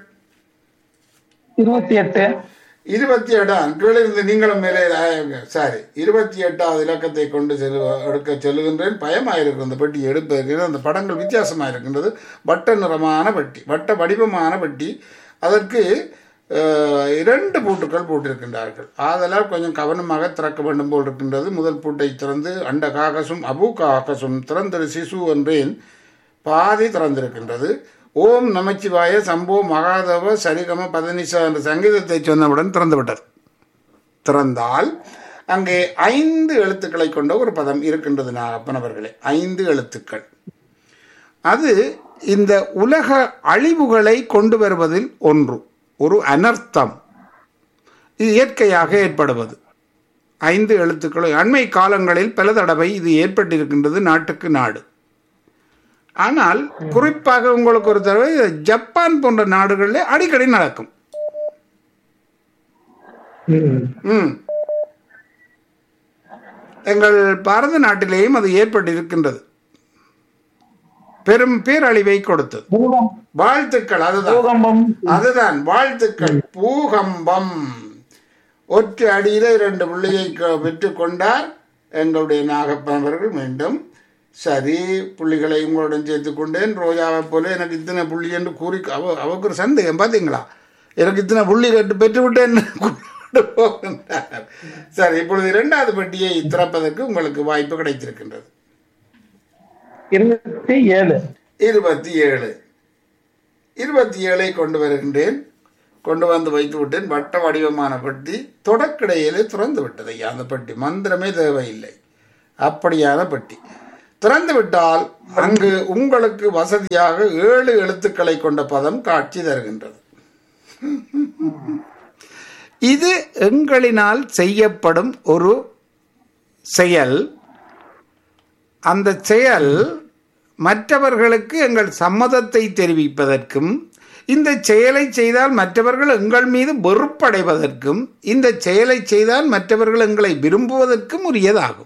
Speaker 3: இருபத்தி எட்டு
Speaker 1: இருபத்தி எட்டாம் கீழே இருந்து நீங்களும் மேலே ஆயுங்க. சாரி இருபத்தி எட்டாவது இலக்கத்தை கொண்டு செல்லு எடுக்க சொல்லுகின்றேன் பயமாயிருக்கு அந்த பெட்டி எடுப்பதற்கு அந்த படங்கள் வித்தியாசமாக இருக்கின்றது வட்ட நிறமான பெட்டி வட்ட வடிவமான பெட்டி அதற்கு அஹ், இரண்டு பூட்டுக்கள் போட்டிருக்கின்றார்கள் ஆதலால் கொஞ்சம் கவனமாக திறக்க வேண்டும் போல் இருக்கின்றது முதல் பூட்டை திறந்து அண்ட காகசும் அபு காகசும் திறந்திரு சிசு என்றேன் பாதி திறந்திருக்கின்றது ஓம் நமச்சிவாய சம்போ மகாதவ சரிகம பதனிசா என்ற சங்கீதத்தை சொன்னவுடன் திறந்துவிட்டது திறந்தால் அங்கே ஐந்து எழுத்துக்களை கொண்ட ஒரு பதம் இருக்கின்றது நாகப்பன் அவர்களே ஐந்து எழுத்துக்கள் அது இந்த உலக அழிவுகளை கொண்டு வருவதில் ஒன்று ஒரு அனர்த்தம் இது இயற்கையாக ஏற்படுவது ஐந்து எழுத்துக்களை அண்மை காலங்களில் பல தடவை இது ஏற்பட்டிருக்கின்றது நாட்டுக்கு நாடு ஆனால் குறிப்பாக உங்களுக்கு ஒரு தடவை இது ஜப்பான் போன்ற நாடுகளில் அடிக்கடி நடக்கும்
Speaker 3: ம்.
Speaker 1: ம் எங்கள் பாரத நாட்டிலேயும் அது ஏற்பட்டிருக்கின்றது பெரும் பேரழிவை கொடுத்தது
Speaker 3: பூகம்
Speaker 1: வாழ்த்துக்கள் அதுதான்
Speaker 3: பூகம்பம்
Speaker 1: அதுதான் வாழ்த்துக்கள் பூகம்பம் ஒற்றை அடியில இரண்டு பிள்ளையை க- பெற்றுக் கொண்டார் எங்களுடைய நாகப்பன் அவர்கள் மீண்டும் சரி புள்ளிகளை உங்களுடன் சேர்த்துக் கொண்டேன் ரோஜாவை போல எனக்கு இத்தனை புள்ளி என்று கூறி அவ அவருக்கு ஒரு சந்தேகம் பார்த்தீங்களா எனக்கு இத்தனை புள்ளி கட்டு பெற்றுவிட்டேன் கொண்டு போகின்றார் சரி இப்பொழுது இரண்டாவது பெட்டியை திறப்பதற்கு உங்களுக்கு வாய்ப்பு கிடைத்திருக்கின்றது
Speaker 3: இருபத்தி ஏழு
Speaker 1: இருபத்தி ஏழு இருபத்தி ஏழை கொண்டு வருகின்றேன் கொண்டு வந்து வைத்து விட்டேன் வட்ட வடிவமான பெட்டி தொடக்கிடையிலே திறந்து விட்டது ஐயா அந்த பெட்டி மந்திரமே தேவையில்லை அப்படியான பெட்டி திறந்து விட்டால் அங்கு உங்களுக்கு வசதியாக ஏழு எழுத்துக்களை கொண்ட பதம் காட்சி தருகின்றது இது எங்களினால் செய்யப்படும் ஒரு செயல் அந்த செயல் மற்றவர்களுக்கு எங்கள் சம்மதத்தை தெரிவிப்பதற்கும் இந்த செயலை செய்தால் மற்றவர்கள் எங்கள் மீது வெறுப்படைவதற்கும் இந்த செயலை செய்தால் மற்றவர்கள் எங்களை விரும்புவதற்கும் உரியதாகும்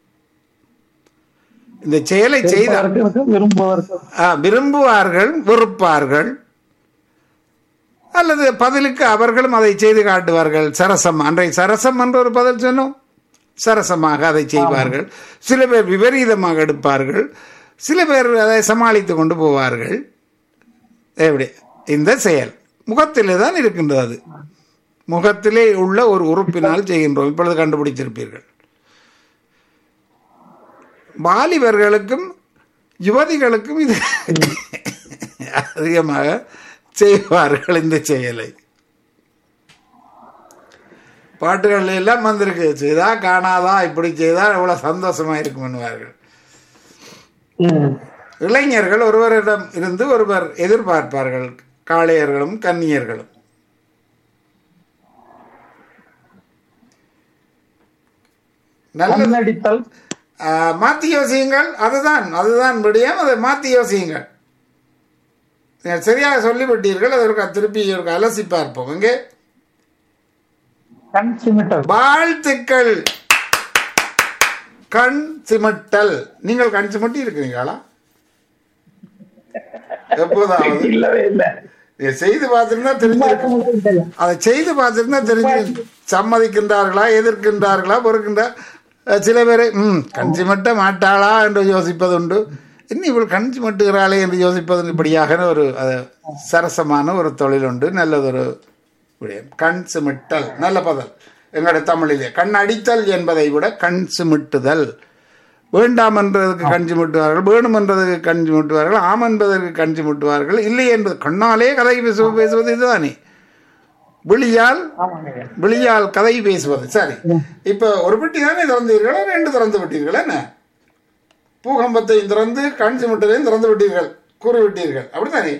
Speaker 1: இந்த செயலை செய்தால்
Speaker 3: விரும்புவதற்கும் விரும்புவதற்கும்
Speaker 1: ஆ, விரும்புவார்கள் வெறுப்பார்கள் அல்லது பதிலுக்கு அவர்களும் அதை செய்து காட்டுவார்கள் சரசம் அன்றை சரசம் என்ற ஒரு பதில் சொன்னோம் சரசமாக அதை செய்வார்கள் சில பேர் விபரீதமாக எடுப்பார்கள் சில பேர் அதை சமாளித்து கொண்டு போவார்கள் எப்படி இந்த செயல் முகத்திலே தான் இருக்கின்றது அது முகத்திலே உள்ள ஒரு உறுப்பினால் செய்கின்றோம் இப்பொழுது கண்டுபிடித்திருப்பீர்கள் வாலிபர்களுக்கும் யுவதிகளுக்கும் இது அதிகமாக செய்வார்கள் இந்த செயலை பாட்டுகள் எல்லாம் வந்திருக்கு செய்தா காணாதா இப்படி செய்தா எவ்வளவு சந்தோஷமா இருக்கும்னுவார்கள்
Speaker 3: ம்.
Speaker 1: இளைஞர்கள் ஒருவரிடம் இருந்து ஒருவர் எதிர்பார்ப்பார்கள் காளையர்களும் கன்னியர்களும் நல்ல
Speaker 3: கண்ணடித்தல்
Speaker 1: ஆஹ், மாத்தி யோசியுங்கள் அதுதான் அதுதான் விடியம் அதை மாத்தி யோசியுங்கள் நீங்கள் சரியாக சொல்லிவிட்டீர்கள் அதற்கு திருப்பி ஒரு அலசி பார்ப்போம் இங்கே
Speaker 3: கண் சிமிட்டல்
Speaker 1: வாழ்த்துக்கள் கண் சிமிட்டல் நீங்கள் கண் சிமிட்டி இருக்கிறீங்களா எப்போதாவது
Speaker 3: இல்லவே இல்லை
Speaker 1: இதை செய்து பார்த்திருந்தா தெரிஞ்சிருக்கும் அதை செய்து பார்த்திருந்தா தெரிஞ்சு சம்மதிக்கின்றார்களா எதிர்க்கின்றார்களா பொறுக்கின்ற சில பேரை ம் கஞ்சி மட்ட மாட்டாளா என்று யோசிப்பது உண்டு இன்னும் இவள் கஞ்சி மட்டுகிறாளே என்று யோசிப்பது இப்படியாக ஒரு அது சரசமான ஒரு தொழில் உண்டு நல்லதொரு விடயம் கண் சிமிட்டல் நல்ல பதல் எங்களுடைய தமிழிலே கண் அடித்தல் என்பதை விட கண் சிமிட்டுதல் வேண்டாம் என்றதுக்கு கஞ்சி முட்டுவார்கள் வேணும் என்றதுக்கு கஞ்சி முட்டுவார்கள் ஆம் என்பதற்கு கஞ்சி முட்டுவார்கள் இல்லை என்பது கண்ணாலே கதை பேசு பேசுவது இதுதானே விழியால்
Speaker 3: ஆமாங்க ஐயா.
Speaker 1: விழியால் கதை பேசுவது சரி இப்ப ஒரு பெட்டி தானே திறந்தீர்களா ரெண்டு திறந்து விட்டீர்கள் என்ன பூகம்பத்தையும் திறந்து கண் சிமிட்டதையும் திறந்து விட்டீர்கள் கூறி விட்டீர்கள் அப்படித்தானே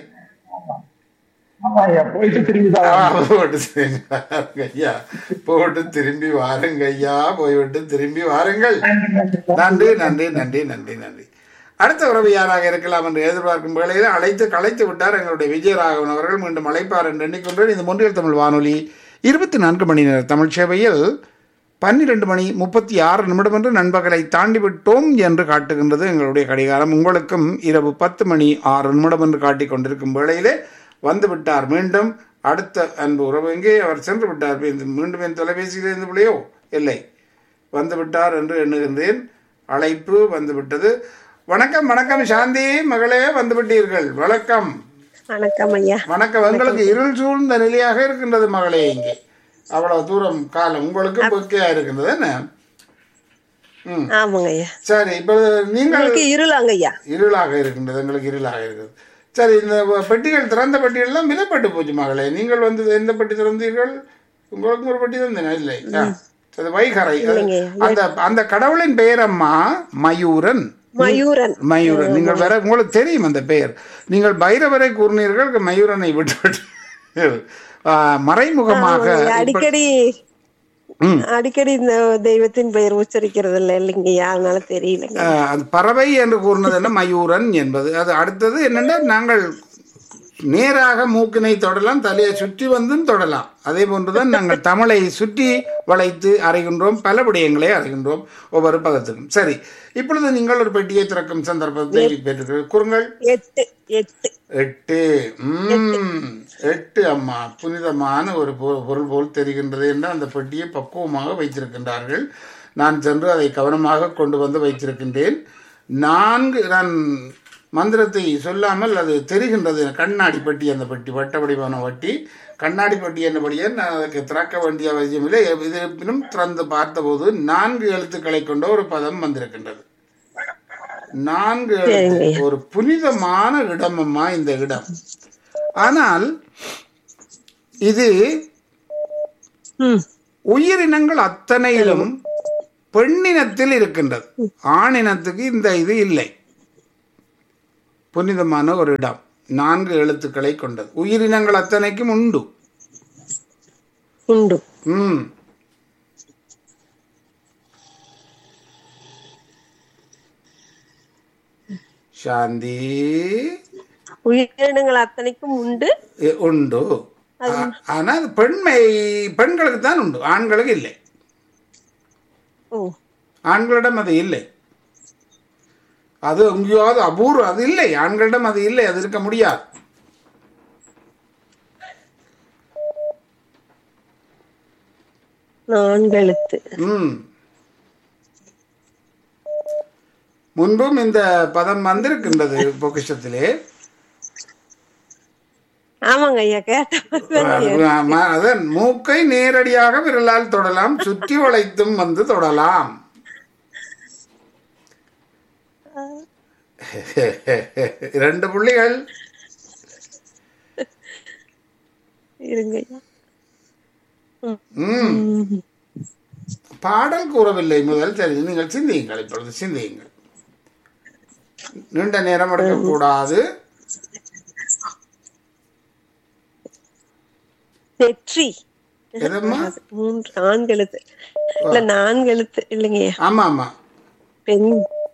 Speaker 3: ஆமா ஐயா போயிட்டு திரும்பி தான்
Speaker 1: ஆ,
Speaker 3: வரணும்.
Speaker 1: போட்டு திரும்பி வாருங்க ஐயா போட்டு திரும்பி வாருங்க ஐயா போய்விட்டு திரும்பி வாருங்கள் நன்றி நன்றி நன்றி நன்றி நன்றி அடுத்த உறவு யாராக இருக்கலாம் என்று எதிர்பார்க்கும் வேளையில் அழைத்து கலைத்து விட்டார் எங்களுடைய விஜயராகவன் அவர்கள் மீண்டும் அழைப்பார் என்று எண்ணிக்கொண்டேன் இந்த மொன்றியல் தமிழ் வானொலி இருபத்தி நான்கு மணி நேர தமிழ் சேவையில் பன்னிரெண்டு மணி முப்பத்தி ஆறு நிமிடம் என்று நண்பகலை தாண்டி விட்டோம் என்று காட்டுகின்றது எங்களுடைய கடிகாரம் உங்களுக்கும் இரவு பத்து மணி ஆறு நிமிடம் என்று காட்டிக் கொண்டிருக்கும் வேளையிலே வந்து விட்டார் மீண்டும் அடுத்த அன்பு உறவு எங்கே அவர் சென்று விட்டார் இந்த- மீண்டும் என் தொலைபேசியில் இருந்து பிள்ளையோ இல்லை வந்து விட்டார் என்று எண்ணுகின்றேன் அழைப்பு வந்து விட்டது வணக்கம் வணக்கம் சாந்தி மகளே வந்து விட்டீர்கள் வணக்கம்
Speaker 2: வணக்கம் ஐயா
Speaker 1: வணக்கம் எங்களுக்கு இருள் சூழ்ந்த நிலையாக இருக்கின்றது மகளே இங்கே அவ்வளவு தூரம் காலம் உங்களுக்கு பொக்கையா இருக்கின்றது என்ன ம்
Speaker 2: ஆமாங்க ஐயா
Speaker 1: சரி இப்போ நீங்கள்
Speaker 2: உங்களுக்கு இருளாங்க ஐயா
Speaker 1: இருளாக இருக்கின்றது எங்களுக்கு இருளாக இருக்குது சரி இந்த பெட்டிகள் திறந்த பெட்டிகள்லாம் விலைப்பட்டு போச்சு மகளே நீங்கள் வந்து எந்த பெட்டி திறந்தீர்கள் உங்களுக்கு ஒரு பெட்டி தந்தேன் இல்லை ஆ. அது வைகரை
Speaker 2: இல்லைங்க.
Speaker 1: அந்த அந்த கடவுளின் பெயர் அம்மா மயூரன்
Speaker 2: மயூரன்
Speaker 1: மயூரன் நீங்கள் வேற உங்களுக்கு தெரியும் அந்த பெயர் நீங்கள் பைரவரை கூறினீர்கள் மயூரனை விட்டு ஆ, மறைமுகமாக
Speaker 2: ஆமாங்க ஐயா.
Speaker 1: இப்ப-
Speaker 2: அடிக்கடி
Speaker 1: ம்.
Speaker 2: அடிக்கடி இந்த தெய்வத்தின் பெயர் உச்சரிக்கிறது இல்லை இல்லைங்க ஐயா அதனால தெரியலங்க
Speaker 1: ஆ, அது பறவை என்று கூறினது என்ன மயூரன் என்பது அது அடுத்தது என்னென்னா நாங்கள் நேராக மூக்கினை தொடலாம் தலையை சுற்றி வந்தும் தொடலாம் அதே போன்றுதான் நாங்கள் தமிழை சுற்றி வளைத்து அறைகின்றோம் பல விடயங்களை அறைகின்றோம் ஒவ்வொரு பதத்துக்கும் சரி இப்பொழுது நீங்கள் ஒரு பெட்டியை திறக்கும் சந்தர்ப்பத்தை பெற்றுக்கிறீர்கள் கூறுங்கள்
Speaker 2: எட்டு எட்டு
Speaker 1: எட்டு ம் எட்டு அம்மா புனிதமான ஒரு பொ- பொருள் போல் தெரிகின்றது என்று அந்த பெட்டியை பக்குவமாக வைத்திருக்கின்றார்கள் நான் சென்று அதை கவனமாக கொண்டு வந்து வைத்திருக்கின்றேன் நான்கு நான் மந்திரத்தை சொல்லாமல் அது தெரிகின்றது கண்ணாடி பெட்டி அந்த பெட்டி வட்ட வடிவான வட்டி கண்ணாடி பெட்டி என்னபடியே நான் அதுக்கு திறக்க வேண்டிய அவசியமில்லை இது இருப்பினும் திறந்து பார்த்தபோது நான்கு எழுத்துக்களை கொண்ட ஒரு பதம் வந்திருக்கின்றது நான்கு எழுத்து. ஒரு புனிதமான இடம் அம்மா இந்த இடம் ஆனால் இது
Speaker 2: ம்
Speaker 1: உயிரினங்கள் அத்தனையிலும் பெண்ணினத்தில் இருக்கின்றது ஆணினத்துக்கு இந்த இது இல்லை புனிதமான ஒரு இடம் நான்கு எழுத்துக்களை கொண்டது உயிரினங்கள் அத்தனைக்கும் உண்டு
Speaker 2: உண்டு
Speaker 1: ம் சாந்தி
Speaker 2: உயிரினங்கள் அத்தனைக்கும் உண்டு
Speaker 1: எ- உண்டு ஆ- ஆனா அது பெண்மை பெண்களுக்கு தான் உண்டு ஆண்களுக்கு இல்லை
Speaker 2: ஓ
Speaker 1: ஆண்களிடம் அது இல்லை அது எங்கேயாவது அபூர்வம் அது இல்லை ஆண்களிடம் அது இல்லை அது இருக்க முடியாது
Speaker 2: நான்கெழுத்து
Speaker 1: ம் முன்பும் இந்த பதம் வந்திருக்கின்றது பொக்கிஷத்திலே
Speaker 2: ஆமாங்க ஐயா கேட்ட
Speaker 1: ஆமா, அதான் மூக்கை நேரடியாக விரலால் தொடலாம் சுற்றி வளைத்தும் வந்து தொடலாம் இரண்டு புள்ளிகள்
Speaker 2: இருங்க ஐயா
Speaker 1: ம் பாடல் கூறவில்லை முதல் சரி நீங்கள் சிந்தியுங்கள் இப்பொழுது சிந்தியுங்கள் நீண்ட நேரம் எடுக்கக்கூடாது
Speaker 2: நெற்றி
Speaker 1: எதம்மா
Speaker 2: மூன்று ஆண்கெழுத்து இல்ல நான்கெழுத்து இல்லைங்க ஐயா
Speaker 1: ஆமா ஆமா
Speaker 2: பெண்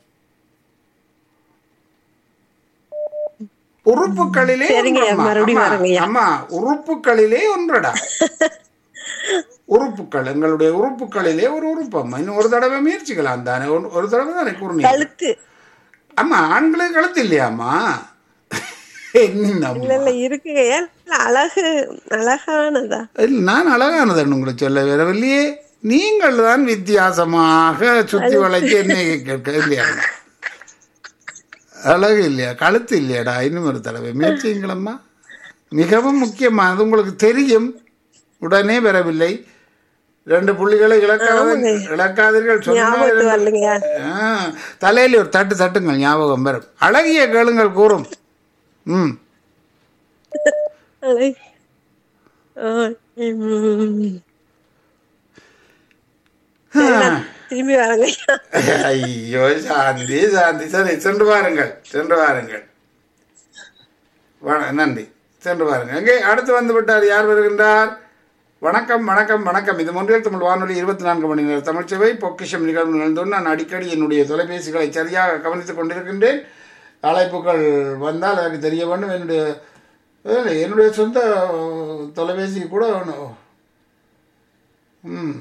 Speaker 1: உறுப்புகளிலே
Speaker 2: சரிங்க,
Speaker 1: ஒன்றம்மா.
Speaker 2: மறுபடியும்
Speaker 1: அம்மா,
Speaker 2: வரேங்கய்யா.
Speaker 1: அம்மா உறுப்புகளிலே ஒன்றடா உறுப்புகள் எங்களுடைய உறுப்புகளிலே ஒரு உறுப்பம்மா இன்னும் ஒரு தடவை முயற்சிக்கலாம் தானே ஒரு- ஒரு தடவை தானே கூர்ணி
Speaker 2: கழுத்து
Speaker 1: அம்மா ஆண்களுக்கு கழுத்து இல்லையாம்மா என்னம்மா
Speaker 2: இல்ல இல்ல இருக்குங்க ஐயா இல்ல, அழகு அழகானதா
Speaker 1: இல்ல, நான் அழகானதன் உங்களுக்கு சொல்ல வரவில்லையே நீங்கள் தான் வித்தியாசமாக சுத்தி வளைச்சு என்னை கேட்க இல்லையா அழகு இல்லையா கழுத்து இல்லையாடா இன்னும் ஒரு தடவை முயற்சிங்களம்மா மிகவும் முக்கியமானது உங்களுக்கு தெரியும் உடனே வரவில்லை ரெண்டு புள்ளிகளை இழக்காத இழக்காதீர்கள் சொன்னால்
Speaker 2: ஞாபகத்து
Speaker 1: இரண்டு-
Speaker 2: வரலைங்க
Speaker 1: ஆ, தலையில ஒரு தட்டு தட்டுங்கள் ஞாபகம் வரும் அழகிய கேளுங்கள் கூறும் ம்
Speaker 2: அழகு. ஆ, ம். சரி, நான் திரும்பி வரேங்க ஐயா
Speaker 1: ஐயோ சாந்தி சாந்தி சரி சென்று வாருங்கள் சென்று வாருங்கள் வண- நன்றி சென்று வாருங்கள் எங்கே அடுத்து வந்து விட்டார் யார் வருகின்றார் வணக்கம் வணக்கம் வணக்கம் இது மொன்றியல் தமிழ் வானொலி இருபத்தி நான்கு மணி நேர தமிழ்ச்சபை பொக்கிஷம் நிகழ்வு நிகழ்ந்தோடு நான் அடிக்கடி என்னுடைய தொலைபேசிகளை சரியாக கவனித்துக் கொண்டிருக்கின்றேன் அழைப்புகள் வந்தால் எனக்கு தெரிய வேண்டும் என்னுடைய இல்லை, என்னுடைய சொந்த தொலைபேசி கூட ஒன்று- ம்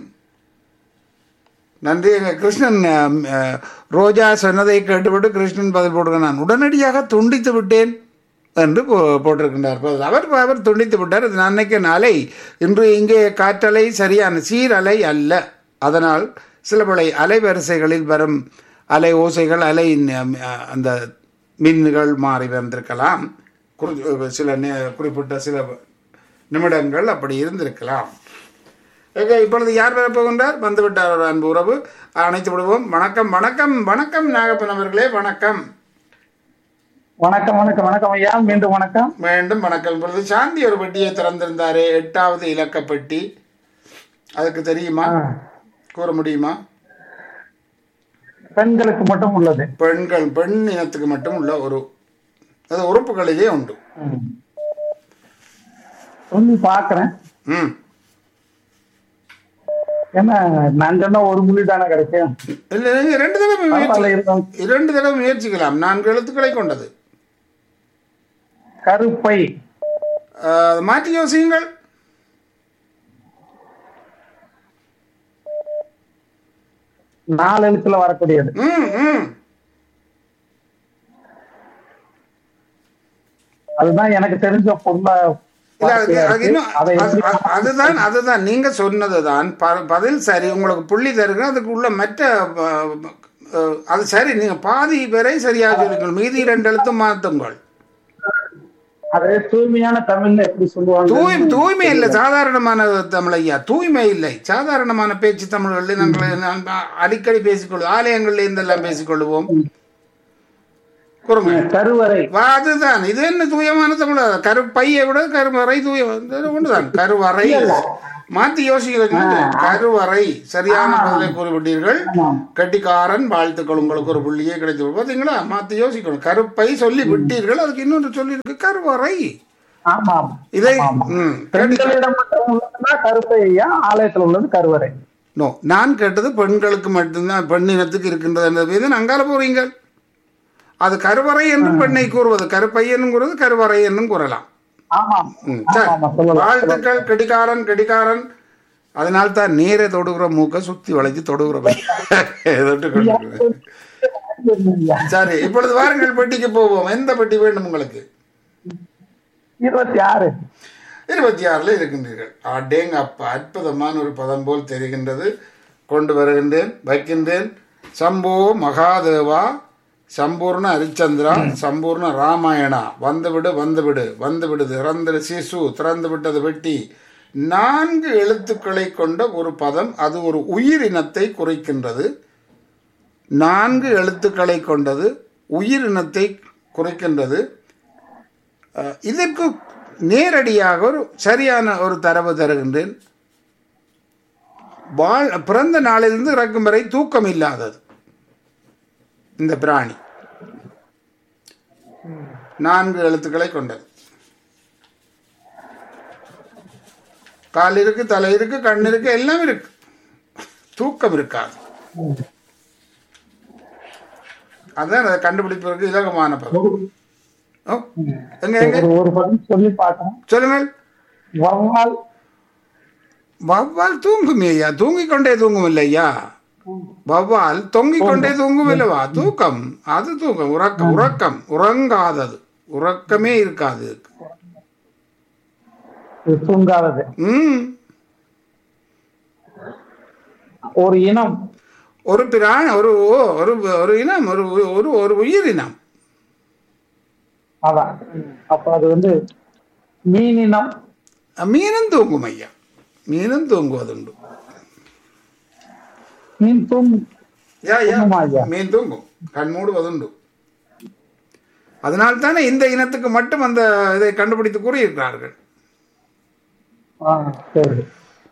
Speaker 1: நன்றி எங்க கிருஷ்ணன் அஹ், அஹ், ரோஜா சொன்னதை கேட்டுவிட்டு கிருஷ்ணன் பதில் போடுங்க நான் உடனடியாக துண்டித்து விட்டேன் என்று போ- போட்டிருக்கின்றார் பதில். அவர் அவர் துண்டித்து விட்டார் அது நான் நினைக்கிறேன் அலை இன்று இங்கே காற்றலை சரியான சீர் அலை அல்ல அதனால் சில பல அலைவரிசைகளில் வரும் அலை ஓசைகள் அலை அஹ், அந்த மின்னுகள் மாறி வந்திருக்கலாம் குறி- சில நே- குறிப்பிட்ட சில நிமிடங்கள் அப்படி இருந்திருக்கலாம் ஓகே இப்பொழுது யார் வரப்போகின்றார் வந்து விட்டார் ஒரு அன்பு உறவு அணைத்து விடுவோம் வணக்கம் வணக்கம் வணக்கம் நாகப்பன் அவர்களே வணக்கம்
Speaker 3: வணக்கம் வணக்கம் வணக்கம் ஐயா மீண்டும் வணக்கம்
Speaker 1: மீண்டும் வணக்கம் இப்பொழுது சாந்தி ஒரு பெட்டியை திறந்திருந்தாரே எட்டாவது இலக்க பெட்டி அதுக்கு தெரியுமா
Speaker 3: ஆ,
Speaker 1: கூற முடியுமா
Speaker 3: பெண்களுக்கு மட்டும் உள்ளது
Speaker 1: பெண்கள் பெண் இனத்துக்கு மட்டும் உள்ள ஒரு அது உறுப்புகளிலே உண்டு
Speaker 3: ம். சொல்லி பாக்குறேன்
Speaker 1: ம்
Speaker 3: ஏன்னா நான் சொன்ன ஒரு மொழி தானே கிடைக்கும்
Speaker 1: இல்லை நீங்க ரெண்டு தடவை
Speaker 3: பரவாயில்ல
Speaker 1: முயற்சி
Speaker 3: இருக்கும்
Speaker 1: இரண்டு தடவை முயற்சிக்கலாம் நான்கு எழுத்துக்களை கொண்டது
Speaker 3: கருப்பை
Speaker 1: ஆஹ், மாற்றி யோசியுங்கள்
Speaker 3: நாலு எழுத்துல வரக்கூடியது
Speaker 1: ம் ம்
Speaker 3: அதுதான் எனக்கு தெரிஞ்ச பொருளா
Speaker 1: இல்ல, அது-
Speaker 3: வார்த்தையா
Speaker 1: அது
Speaker 3: இருக்கு.
Speaker 1: இன்னும்
Speaker 3: அதை
Speaker 1: அது-
Speaker 3: எப்படி
Speaker 1: அது- அதுதான் அதுதான் நீங்க சொன்னதுதான் ப- பதில் சரி உங்களுக்கு புள்ளி தருங்க அதுக்கு உள்ள மற்ற அஹ், அஹ், அது சரி நீங்க பாதி வரை சரியாக சொல்லுங்கள் மீதி இரண்டு எழுத்தும் மாத்துங்கள்
Speaker 3: அது தூய்மையான தமிழ்ல எப்படி சொல்லுவாங்க
Speaker 1: தூய் தூய்மை இல்லை சாதாரணமான தமிழ் ஐயா தூய்மை இல்லை சாதாரணமான பேச்சு தமிழ்களில் நாங்கள் நான் அடிக்கடி பேசிக்கொள்வோம் ஆலயங்களில் இருந்தெல்லாம் பேசிக்கொள்வோம் குறுமை
Speaker 3: கருவறை
Speaker 1: வா, அதுதான் இது என்ன தூயமான தமிழ் கருப்பையை விட கருவறை தூய ஒன்றுதான் கருவறை மாத்தி யோசிக்கிறது கருவறை சரியான பதிலை கூறிவிட்டீர்கள்
Speaker 3: ஆமாம்.
Speaker 1: கட்டிக்காரன் வாழ்த்துக்கள் உங்களுக்கு ஒரு புள்ளியே கிடைத்து பாத்தீங்களா மாத்தி யோசிக்கணும் கருப்பை சொல்லி விட்டீர்கள் அதுக்கு இன்னொன்று சொல்லி இருக்கு கருவறை
Speaker 3: ஆமாம்
Speaker 1: இதை
Speaker 3: ஆமா.
Speaker 1: ம்
Speaker 3: பெண்களிடம் மட்டும் உள்ளதுன்னா கருப்பை ஐயா ஆலயத்துல உள்ளது கருவறை
Speaker 1: நோ நான் கேட்டது பெண்களுக்கு மட்டும்தான் பெண் இனத்துக்கு இருக்கின்றது என்றது மீது அங்கால போறீங்க அது கருவறை என்றும் பெண்ணை கூறுவது கருப்பையனும் கூறுவது கருவறை என்றும் கூறலாம்
Speaker 3: ஆமா
Speaker 1: ம்,
Speaker 3: ஆமா,
Speaker 1: சரி.
Speaker 3: ஆமா சொல்லலாம்
Speaker 1: வாழ்த்துக்கள் கெடிகாரன் கெடிகாரன் அதனால் தான் நேரே தொடுகிற மூக்க சுத்தி வளைச்சு தொடுகிற பையன். தொட்டு கொண்டிருக்கிறேன். சரி இப்பொழுது வாருங்கள் பெட்டிக்கு போவோம் எந்த பெட்டி வேண்டும் உங்களுக்கு
Speaker 3: இருபத்தி ஆறு
Speaker 1: இருபத்தி ஆறுல இருக்கின்றீர்கள் அடேங்க அப்பா அற்புதமான ஒரு பதம் போல் தெரிகின்றது கொண்டு வருகின்றேன் வைக்கின்றேன் சம்போ மகாதேவா சம்பூர்ண ஹரிச்சந்திரா சம்பூர்ண ராமாயணா வந்துவிடு வந்துவிடு வந்துவிடு திறந்து சிசு திறந்து விட்டது வெட்டி நான்கு எழுத்துக்களை கொண்ட ஒரு பதம் அது ஒரு உயிரினத்தை குறிக்கின்றது நான்கு எழுத்துக்களை கொண்டது உயிரினத்தை குறிக்கின்றது அஹ், இதற்கு நேரடியாக ஒரு சரியான ஒரு தரவு தருகின்றேன் வாழ் பிறந்த நாளிலிருந்து இறக்கும் வரை தூக்கம் இல்லாதது இந்த பிராணி நான்கு எழுத்துக்களை கொண்டது கால் இருக்கு தலை இருக்கு கண் இருக்கு எல்லாம் இருக்கு தூக்கம் இருக்காது அதான் அதை கண்டுபிடிப்பதற்கு இலகமான பதம் ஓ, எங்க எங்க
Speaker 3: ஒரு ஒரு படம் சொல்லி பார்த்தேன்
Speaker 1: சொல்லுங்கள்
Speaker 3: வவ்வால்
Speaker 1: வவ்வால் தூங்கும் ஐயா தூங்கிக் கொண்டே தூங்கும் இல்லையா வவ்வால் தொங்கிக் கொண்டே தூங்கும் இல்லவா தூக்கம் அது தூக்கம் உறக்கம் உறக்கம் உறங்காதது உறக்கமே இருக்காது
Speaker 3: இது தூங்காதது
Speaker 1: ம்
Speaker 3: ஒரு இனம்
Speaker 1: ஒரு பிராண ஒரு ஒரு ஒரு இனம் ஒரு ஒரு ஒரு உயிரினம்
Speaker 3: அதான் அப்ப அது வந்து மீனினம்
Speaker 1: மீனும் தூங்கும் ஐயா மீனும் தூங்குவதுண்டு
Speaker 3: மீன் தூங்
Speaker 1: யா, யா.
Speaker 3: தூங்குமா ஐயா?
Speaker 1: மீன் தூங்கும் கண் மூடுவதுண்டு அதனால் தானே இந்த இனத்துக்கு மட்டும் அந்த இதை கண்டுபிடித்து கூறியிருக்கிறார்கள்
Speaker 3: ஆ, சரி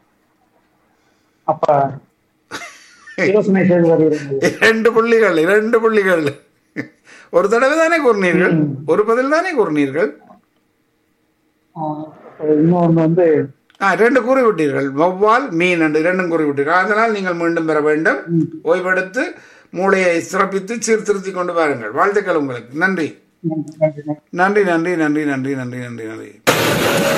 Speaker 3: அப்ப யோசனை செய்து வருகிறது
Speaker 1: இரண்டு புள்ளிகள் இரண்டு புள்ளிகள் ஒரு தடவை தானே கூறினீர்கள் ஒரு பதில் தானே கூறினீர்கள்
Speaker 3: ஆ, அப்ப இன்னொன்னு வந்து
Speaker 1: ஆ ரெண்டு கூறிவிட்டீர்கள் வௌவால் மீன் என்று இரண்டும் கூறிவிட்டீர்கள் அதனால் நீங்கள் மீண்டும் பெற வேண்டும் ஓய்வெடுத்து மூளையை சிறப்பித்து சீர்திருத்தி கொண்டு வாருங்கள் வாழ்த்துக்கள் உங்களுக்கு நன்றி
Speaker 3: நன்றி, நன்றி, நன்றி.
Speaker 1: நன்றி நன்றி நன்றி நன்றி நன்றி நன்றி நன்றி